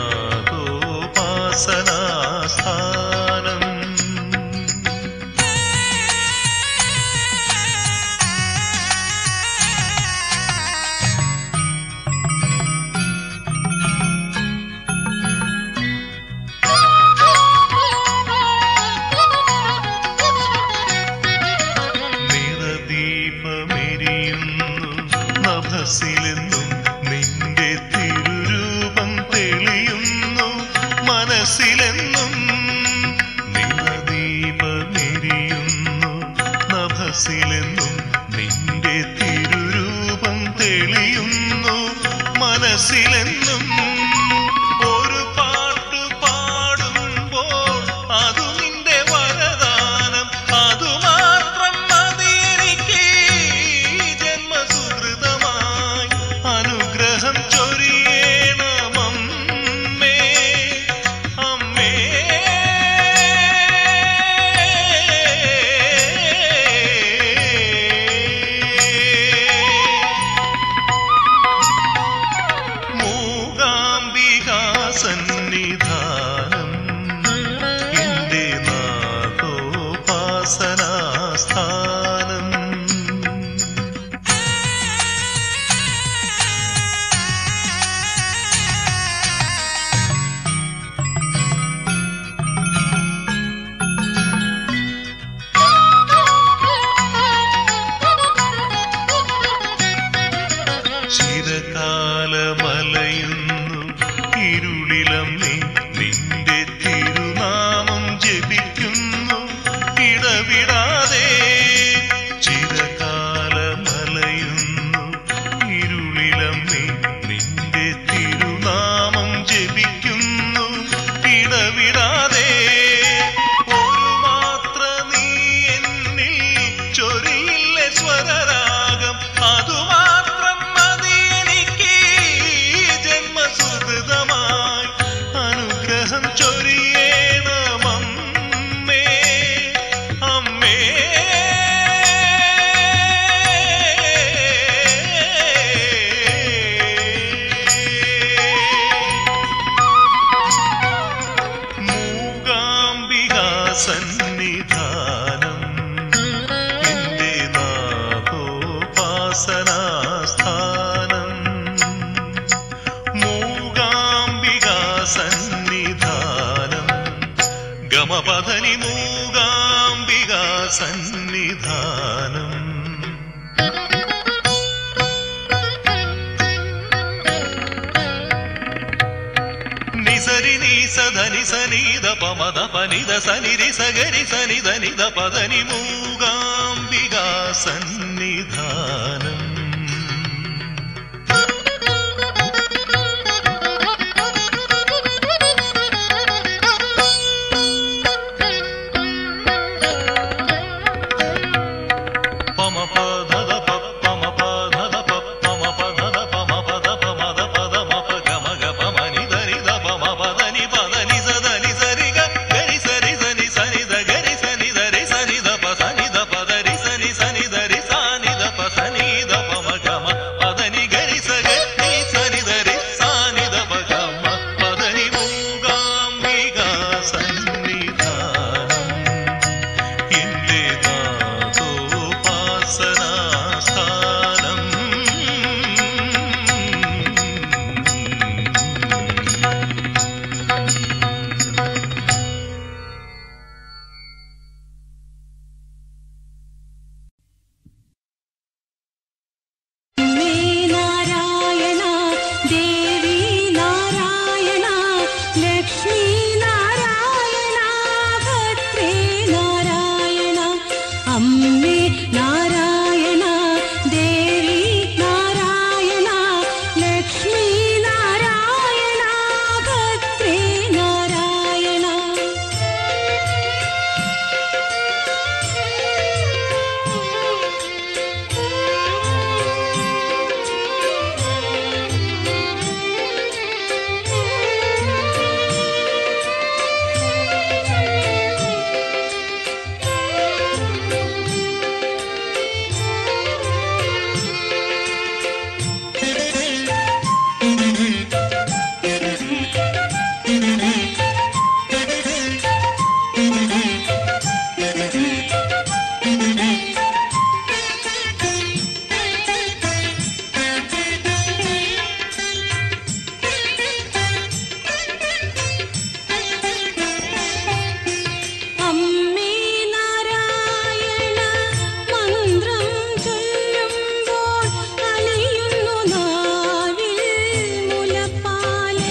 നാദോപാസനാസ്ഥാനം നിറദീപമെരിയുന്നു നഭസിലെന്നും നിന്റെ തിരുരൂപം തെളിയുന്നു മനസ്സിലെന്നും നിറദീപമെരിയുന്നു നഭസിലെന്നും നിന്റെ തിരുരൂപം തെളിയുന്നു മനസ്സിലെന്നും ഒരു പാട്ടു പാടുമ്പോൾ അതു നിന്റെ വരദാനം അതു മാത്രം മതി എനിക്ക് ജന്മസുഹൃതമായി അനുഗ്രഹം ചൊരിയണമമ്മേ അമ്മേ മൂകാംബിക സന്നിധാനം എന്റെ നാദോപാസനാസ്ഥാനം ചിരകാലമലയുന്നു ഇരുളിലം നീ നിന്റെ തിരുനാമം ജപിക്കുന്നു ഇടവിടാതെ ചിരകാലമലയുന്നു ഇരുളിലം നീ നിന്റെ തിരുനാമം ജപിക്കുന്നു ഇടവിടാതെ ഒരു മാത്ര നീ എന്നിൽ ചൊരിയില്ലേ സ്വരരാഗം അതുമാത്രം മതി എനിക്ക് ജന്മസുഹൃതമായി അനുഗ്രഹം ചൊ సరి నీ సధని సనీద పమద పనిద సనిరి సగరి సని ధనిద పదని మూగాంబిగా సన్నిధానం పమ పధద ప పమ పధద ప పమ పధద పమ పద పమద పద మప గమ గ పమని ధని ద పమ పదని పదని సదని సరి గ గరి సరి సని సని ద గరి సని ధరి సని ద ప సని ద పదరి సని సని ధరి సాని ద ప సని ద పమ గమ పదని గరి సగ ని సని ధరి సాని ద ప గమ పదని మూగాంబిగా సన్నిధానం എന്റെ നാഥോപാസനാസ്ഥാനം അമ്മേ നാരായണ ദേവി നാരായണ ലക്ഷ്മി നാരായണ ഭദ്രേ നാരായണ അമ്മേ നാരായണ ദേവി നാരായണ ലക്ഷ്മി നാരായണ ഭദ്രേ നാരായണ അമ്മേ നാരായണ മന്ത്രം ചൊല്ലുമ്പോൾ അലിയുന്നു നാവിൽ മുലപ്പാലേ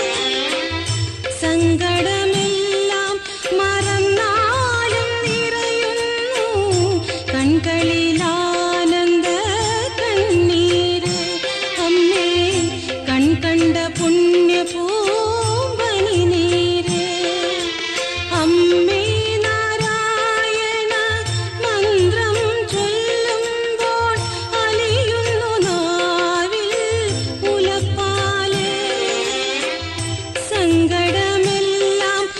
സങ്കടമെല്ലാം മറന്നാലും നിറയുന്നു കൺകളിലാനന്ദ കണ്ണീര് അമ്മേ കൺകണ്ട പുണ്യ പൂവനി നീര് അമ്മേ നാരായണ മന്ത്രം ചൊല്ലുമ്പോൾ അലിയുന്നു നാവിൽ മുലപ്പാലേ സങ്കടമെല്ലാം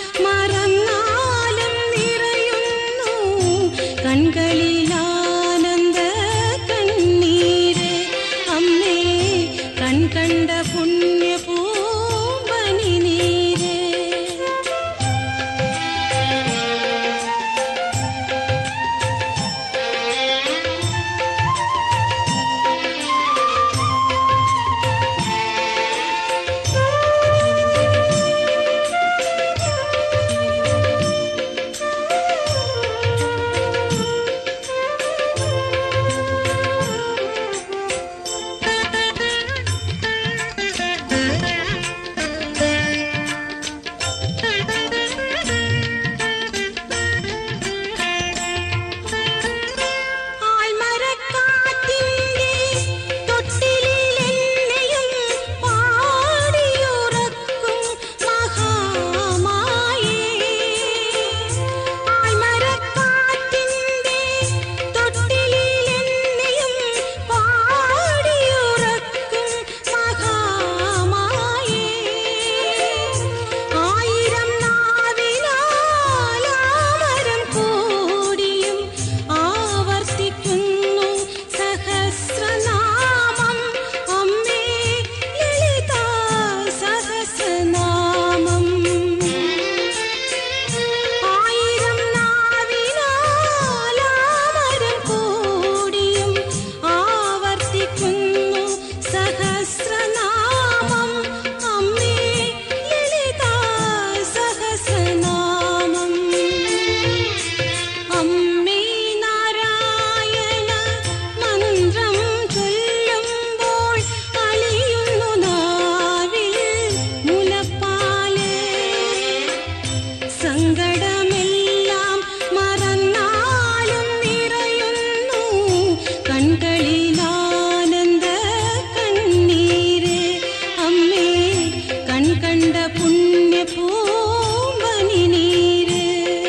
പൂമ്പനി നീര്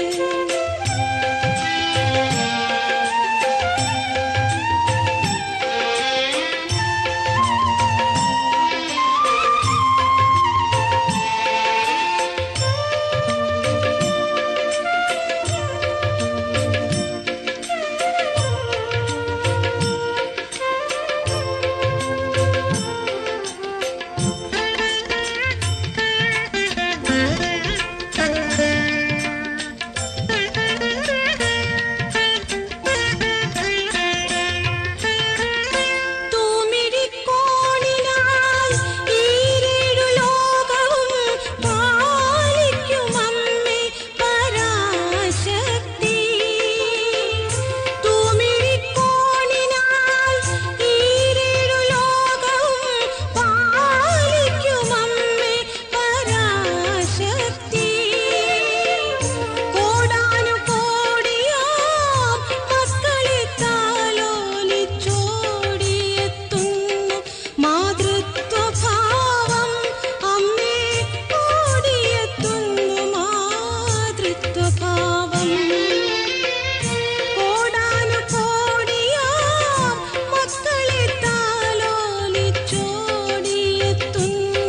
തൂമിഴിക്കോണിനാൽ ഈരേഴു ലോകവും പാലിക്കുമമ്മേ പരാശക്തി തൂമിഴിക്കോണിനാൽ ഈരേഴു ലോകവും പാലിക്കുമമ്മേ പരാശക്തി കോടാനുകോടിയാം മക്കളെ താലോലിച്ചോടിയെത്തുന്നു മാതൃത്വഭാവം അമ്മേ ഓടിയെത്തുന്നു മാതൃത്വഭാവം കോടാനുകോടിയാം മക്കളെ താലോലിച്ചോടിയെത്തുന്നു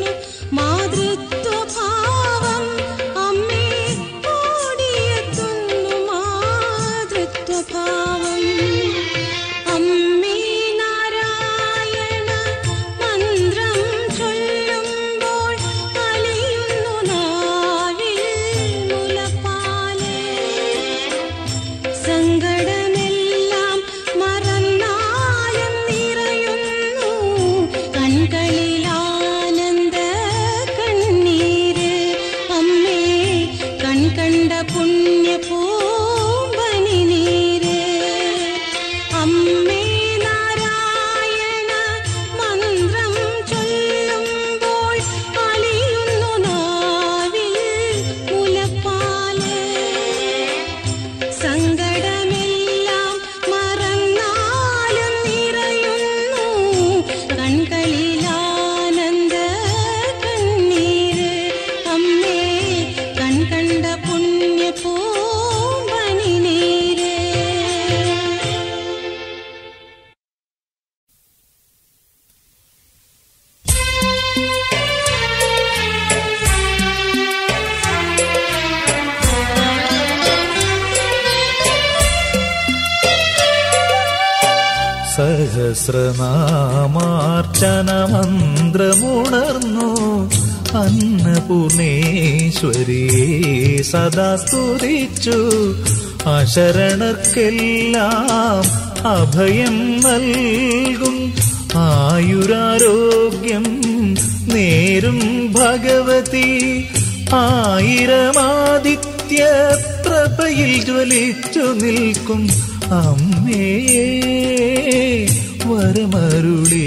മാതൃത്വഭാവം അമ്മേ ഓടിയെത്തുന്നു മാതൃത്വഭാവം അമ്മേ നാരായണ മന്ത്രം ചൊല്ലുമ്പോൾ അലിയുന്നു നാവിൽ മുലപ്പാലേ സങ്കടമെല്ലാം മറന്നാലും നിറയുന്നു കൺകളിലാനന്ദ കണ്ണീര് അമ്മേ കൺകണ്ട പുണ്യ പൂമ്പനി നീര് അമ്മേ നാരായണ മന്ത്രം ചൊല്ലുമ്പോൾ അലിയുന്നു നാവിൽ മുലപ്പാല് സങ്കടമെല്ലാം മറന്നാലും നിറയുന്നു കൺകളിലാനന്ദ കണ്ണീര് അമ്മേ കൺകണ്ട പുണ്യ പൂമ്പനി നീര് സഹസ്രനാമാർച്ചനമന്ത്രമുണർന്നു അന്നപൂർണേശ്വരിയെ സദാ സ്തുതിച്ചു അശരണർക്കെല്ലാം അഭയം നൽകും ആയുരാരോഗ്യം നേരും ഭഗവതി ആയിരമാദിത്യ പ്രഭയിൽ ജ്വലിച്ചു നിൽക്കും അമ്മേ വരമരുളേ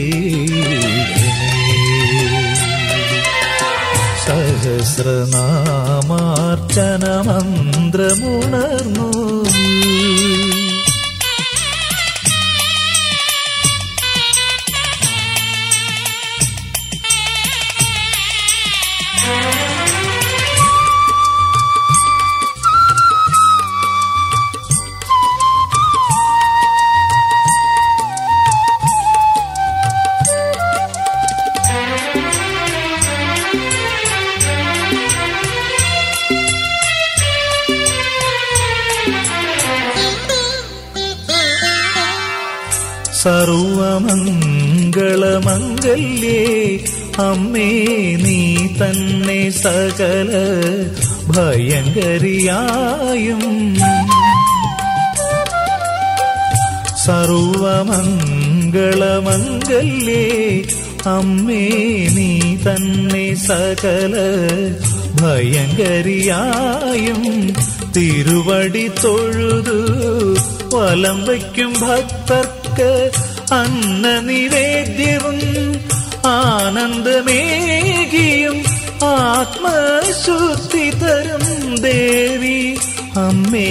സഹസ്രനാമാർച്ചനമന്ത്രമുണർന്നു സർവമംഗളമംഗല്യേ അമ്മേ നീ തന്നെ സകല ഭയങ്കരിയായും സർവമംഗളമംഗല്യേ അമ്മേ നീ തന്നെ സകല ഭയങ്കരിയായും തിരുവടി തൊഴുതു വലം വയ്ക്കും ഭക്തർക്ക് അന്ന നിവേദ്യവും ആനന്ദമേകിയും ആത്മശുദ്ധി തരും ദേവി അമ്മേ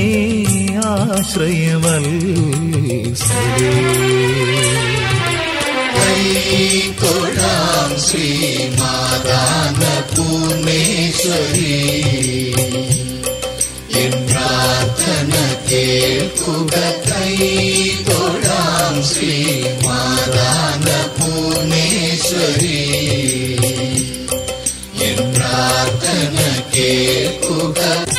ആശ്രയമല്ലേ തൊഴാം ശ്രീമാതാന പൂർണേശ്വരി എൻ പ്രാർത്ഥന കേൾക്കുക കൈ തൊഴാം ശ്രീമാതാന പൂർണേശ്വരി എൻ പ്രാർത്ഥന കേൾക്കുക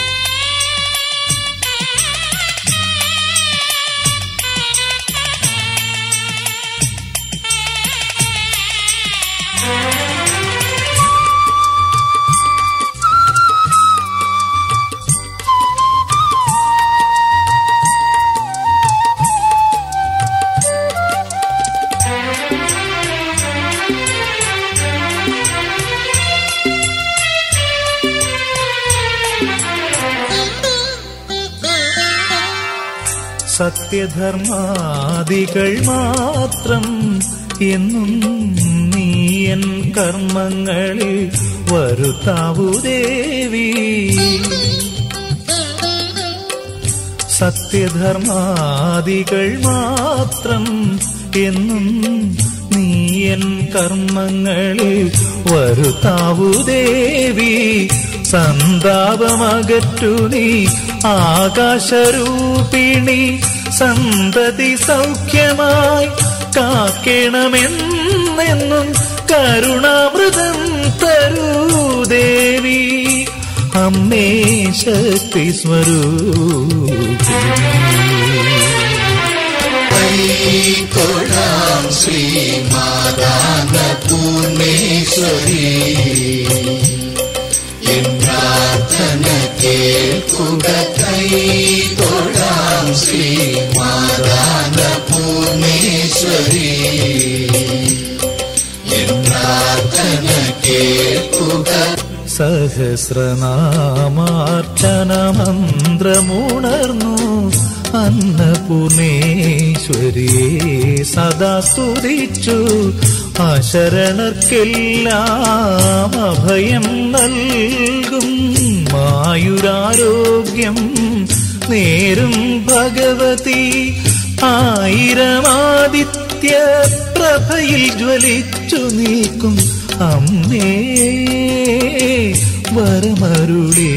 സത്യധർമാദികൾ മാത്രം എന്നും നീ എൻ കർമ്മങ്ങളിൽ വരുത്താവൂ ദേവി സത്യധർമാദികൾ മാത്രം എന്നും നീ എൻ കർമ്മങ്ങളിൽ വരുത്താവൂ ദേവി സന്താപമകറ്റു നീ ആകാശരൂപിണി സന്തതി സൗഖ്യമായി കാക്കണമെന്നെന്നും കരുണാമൃതം തരൂ ദേവി അമ്മേ ശക്തി തൊഴാം ശ്രീമാതാന പൂർണേശ്വരി എൻ പ്രാർത്ഥന കേൾക്കുക കൈ തൊഴാം ശ്രീമാതാന പൂർണേശ്വരി എൻ പ്രാർത്ഥന കേൾക്കുക സഹസ്രനാമാർച്ചനമന്ത്രമുണർന്നു അന്നപൂർണേശ്വരിയെ സദാ സ്തുതിച്ചു അശരണർക്കെല്ലാം അഭയം നൽകും മായുരാരോഗ്യം നേരും ഭഗവതി ആയിരമാദിത്യ പ്രഭയിൽ ജ്വലിച്ചു നീക്കും അമ്മേ വരമരുളേ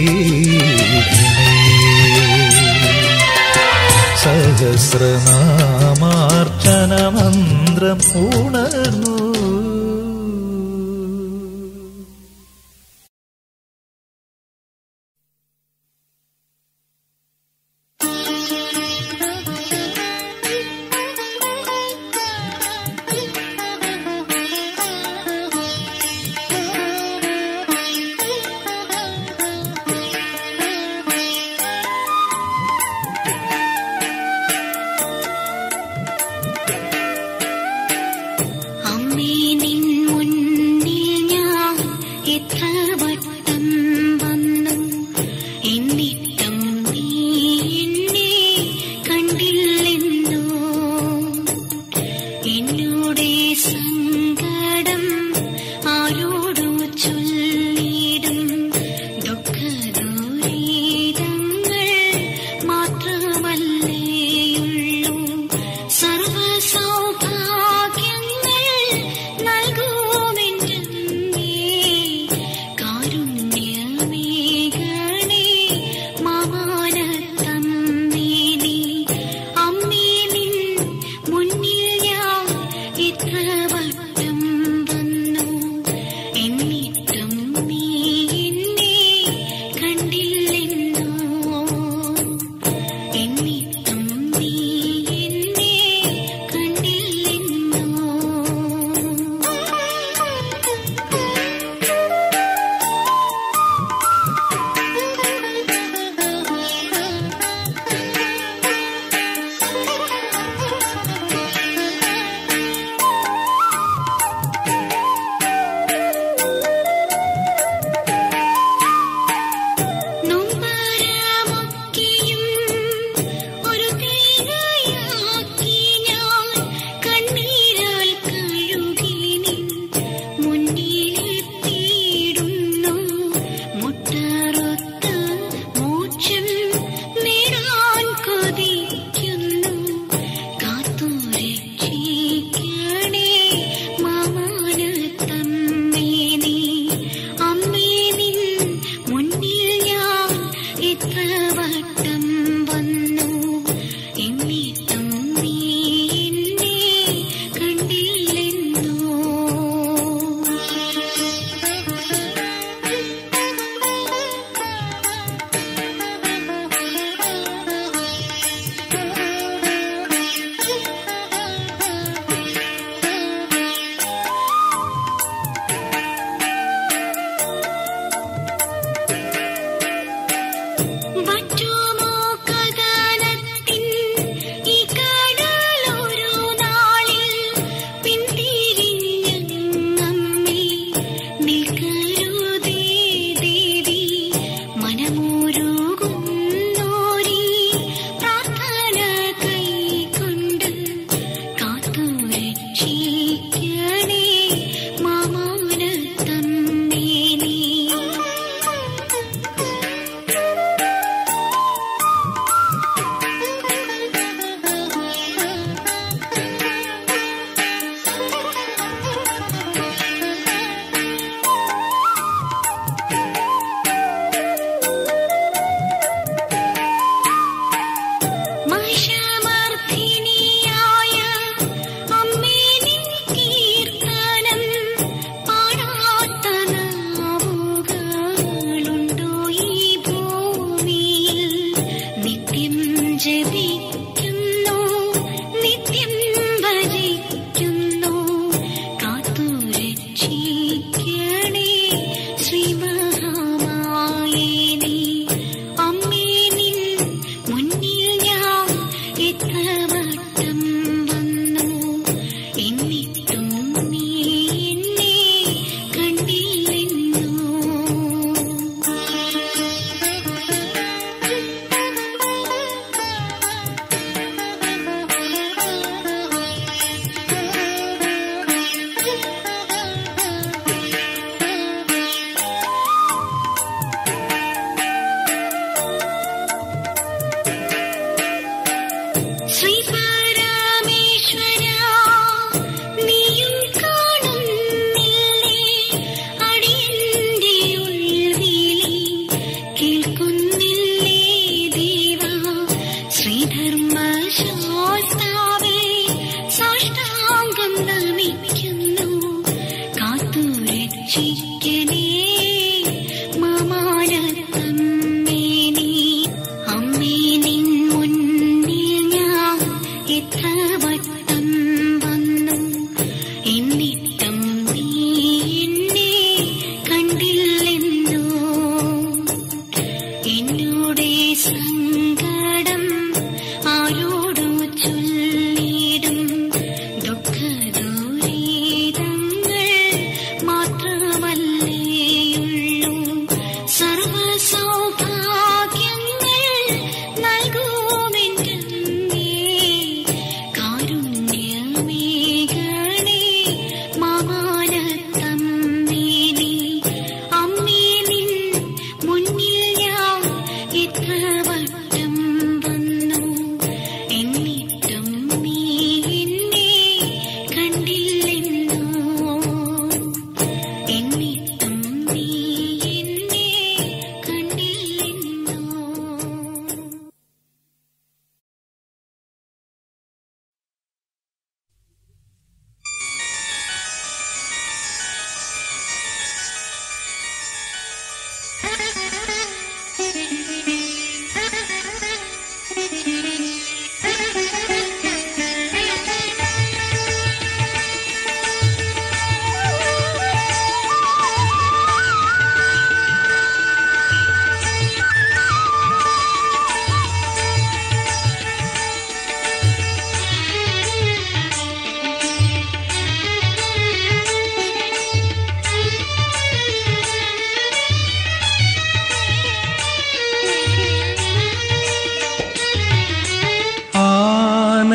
സഹസ്രനാമാർച്ചന മന്ത്രം ഉണർന്നു അമ്മേ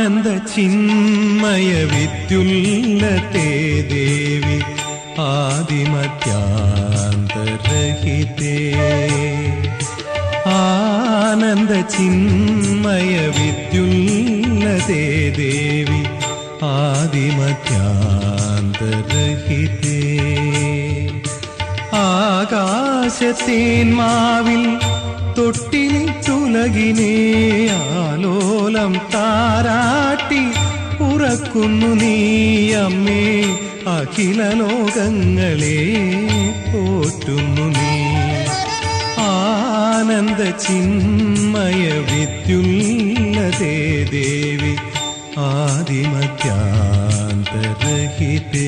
ആനന്ദ ചിന്മയ വിദ്യുല്ലത്തെ ദേവി ആദിമത്യാന്തരഹിതേ ആനന്ദ ചിന്മയ വിദ്യുല്ലതേ ദേവി ആദിമത്യാന്തരഹിതേ ആകാശത്തേന്മാവിൽ തൊട്ടിലിട്ടുലകിനെ ആലോലം താരാട്ടി ഉറക്കുന്നു നീ അമ്മേ അഖില ലോകങ്ങളെ പോറ്റുന്നു നീ ആനന്ദ ചിന്മയ വിദ്യുല്ലതേ ദേവി ആദിമത്യാന്തരഹിതേ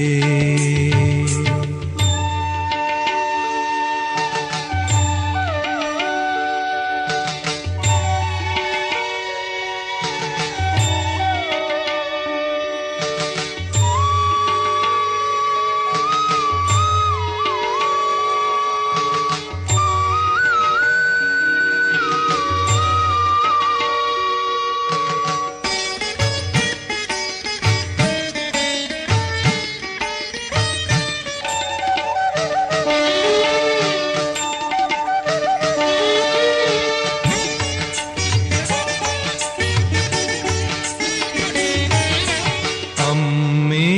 അമ്മേ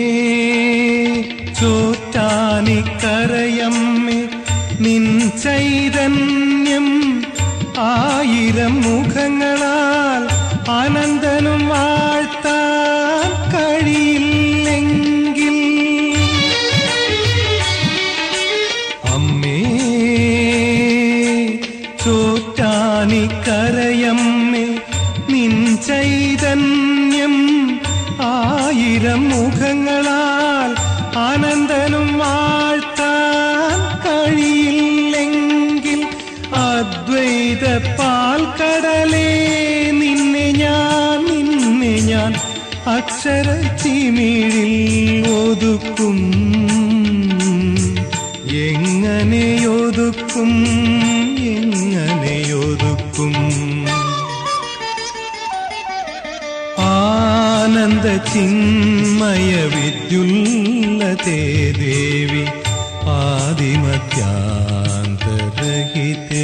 ചോറ്റാനിക്കരയമ്മേ നിൻ ചൈതന്യം ആയിരം മുഖങ്ങളാൽ അനന്തനും വാഴ്ത്താൻ കഴിയില്ലെങ്കിൽ അമ്മേ ചോറ്റാനിക്കരയമ്മേ നിൻ ചൈതന്യം ആയിരം മുഖങ്ങളാൽ ആനന്ദനും വാഴ്ത്താൻ കഴിയില്ലെങ്കിൽ അദ്വൈത പാൽക്കടലേ നിന്നെ ഞാൻ നിന്നെ ഞാൻ അക്ഷര ചിമിഴിൽ ഒതുക്കും എങ്ങനെയൊതുക്കും എങ്ങനെയൊതുക്കും ആനന്ദ ചിന്മയ വിദ്യുല്ലതേ ദേവി ആദിമത്യാന്തരഹിതേ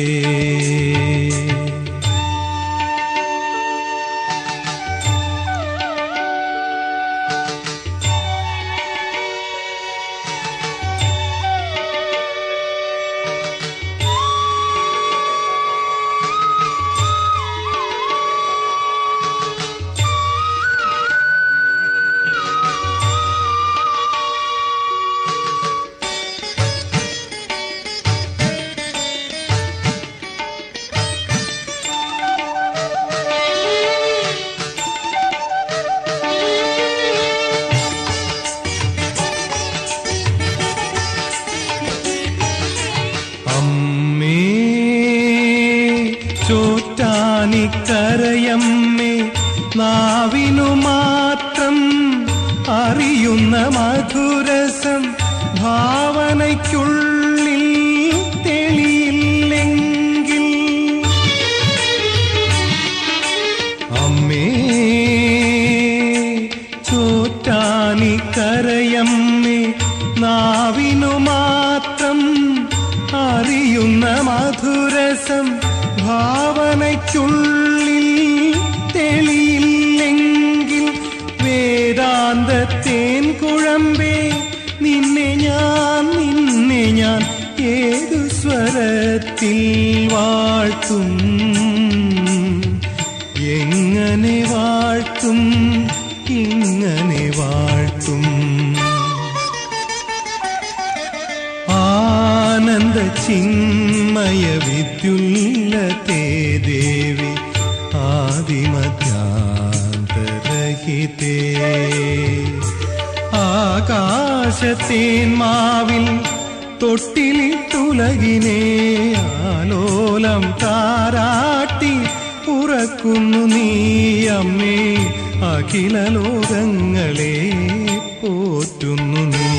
അമ്മേ ചോറ്റാനിക്കരയമ്മേ നാവിനു മാത്രം അറിയുന്ന മധുരസം ഭാവനയ്ക്കുള്ളിൽ തെളിയില്ലെങ്കിൽ അമ്മേ ചോറ്റാനിക്കരയമ്മേ നാവിനു മാത്രം അറിയുന്ന മധുരസം ഭാവനയ്ക്കുള്ളിൽ തെളിയില്ലെങ്കിൽ വേദാന്തത്തേൻ കുഴമ്പേ നിന്നെ ഞാൻ നിന്നെ ഞാൻ ഏതു സ്വരത്തിൽ വാഴ്ത്തും എങ്ങനെ വാഴ്ത്തും ഇങ്ങനെ വാഴ്ത്തും ആനന്ദ ചിന്മയ വിദ്യുല്ലത്തെ ദേവി ആദിമധ്യാന്തരഹിതേ ആകാശത്തേന്മാവിൽ തൊട്ടിലിട്ടുലകിനെ ആലോലം താരാട്ടി ഉറക്കുന്നു നീ അമ്മേ അഖില ലോകങ്ങളെ പോറ്റുന്നു നീ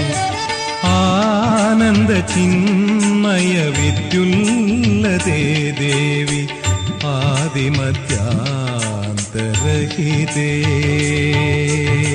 ആനന്ദ ചിന്മയ വിദ്യുല്ലതേ ദേവി ആദിമത്യാന്തരഹിതേ അന്തരഹിതേ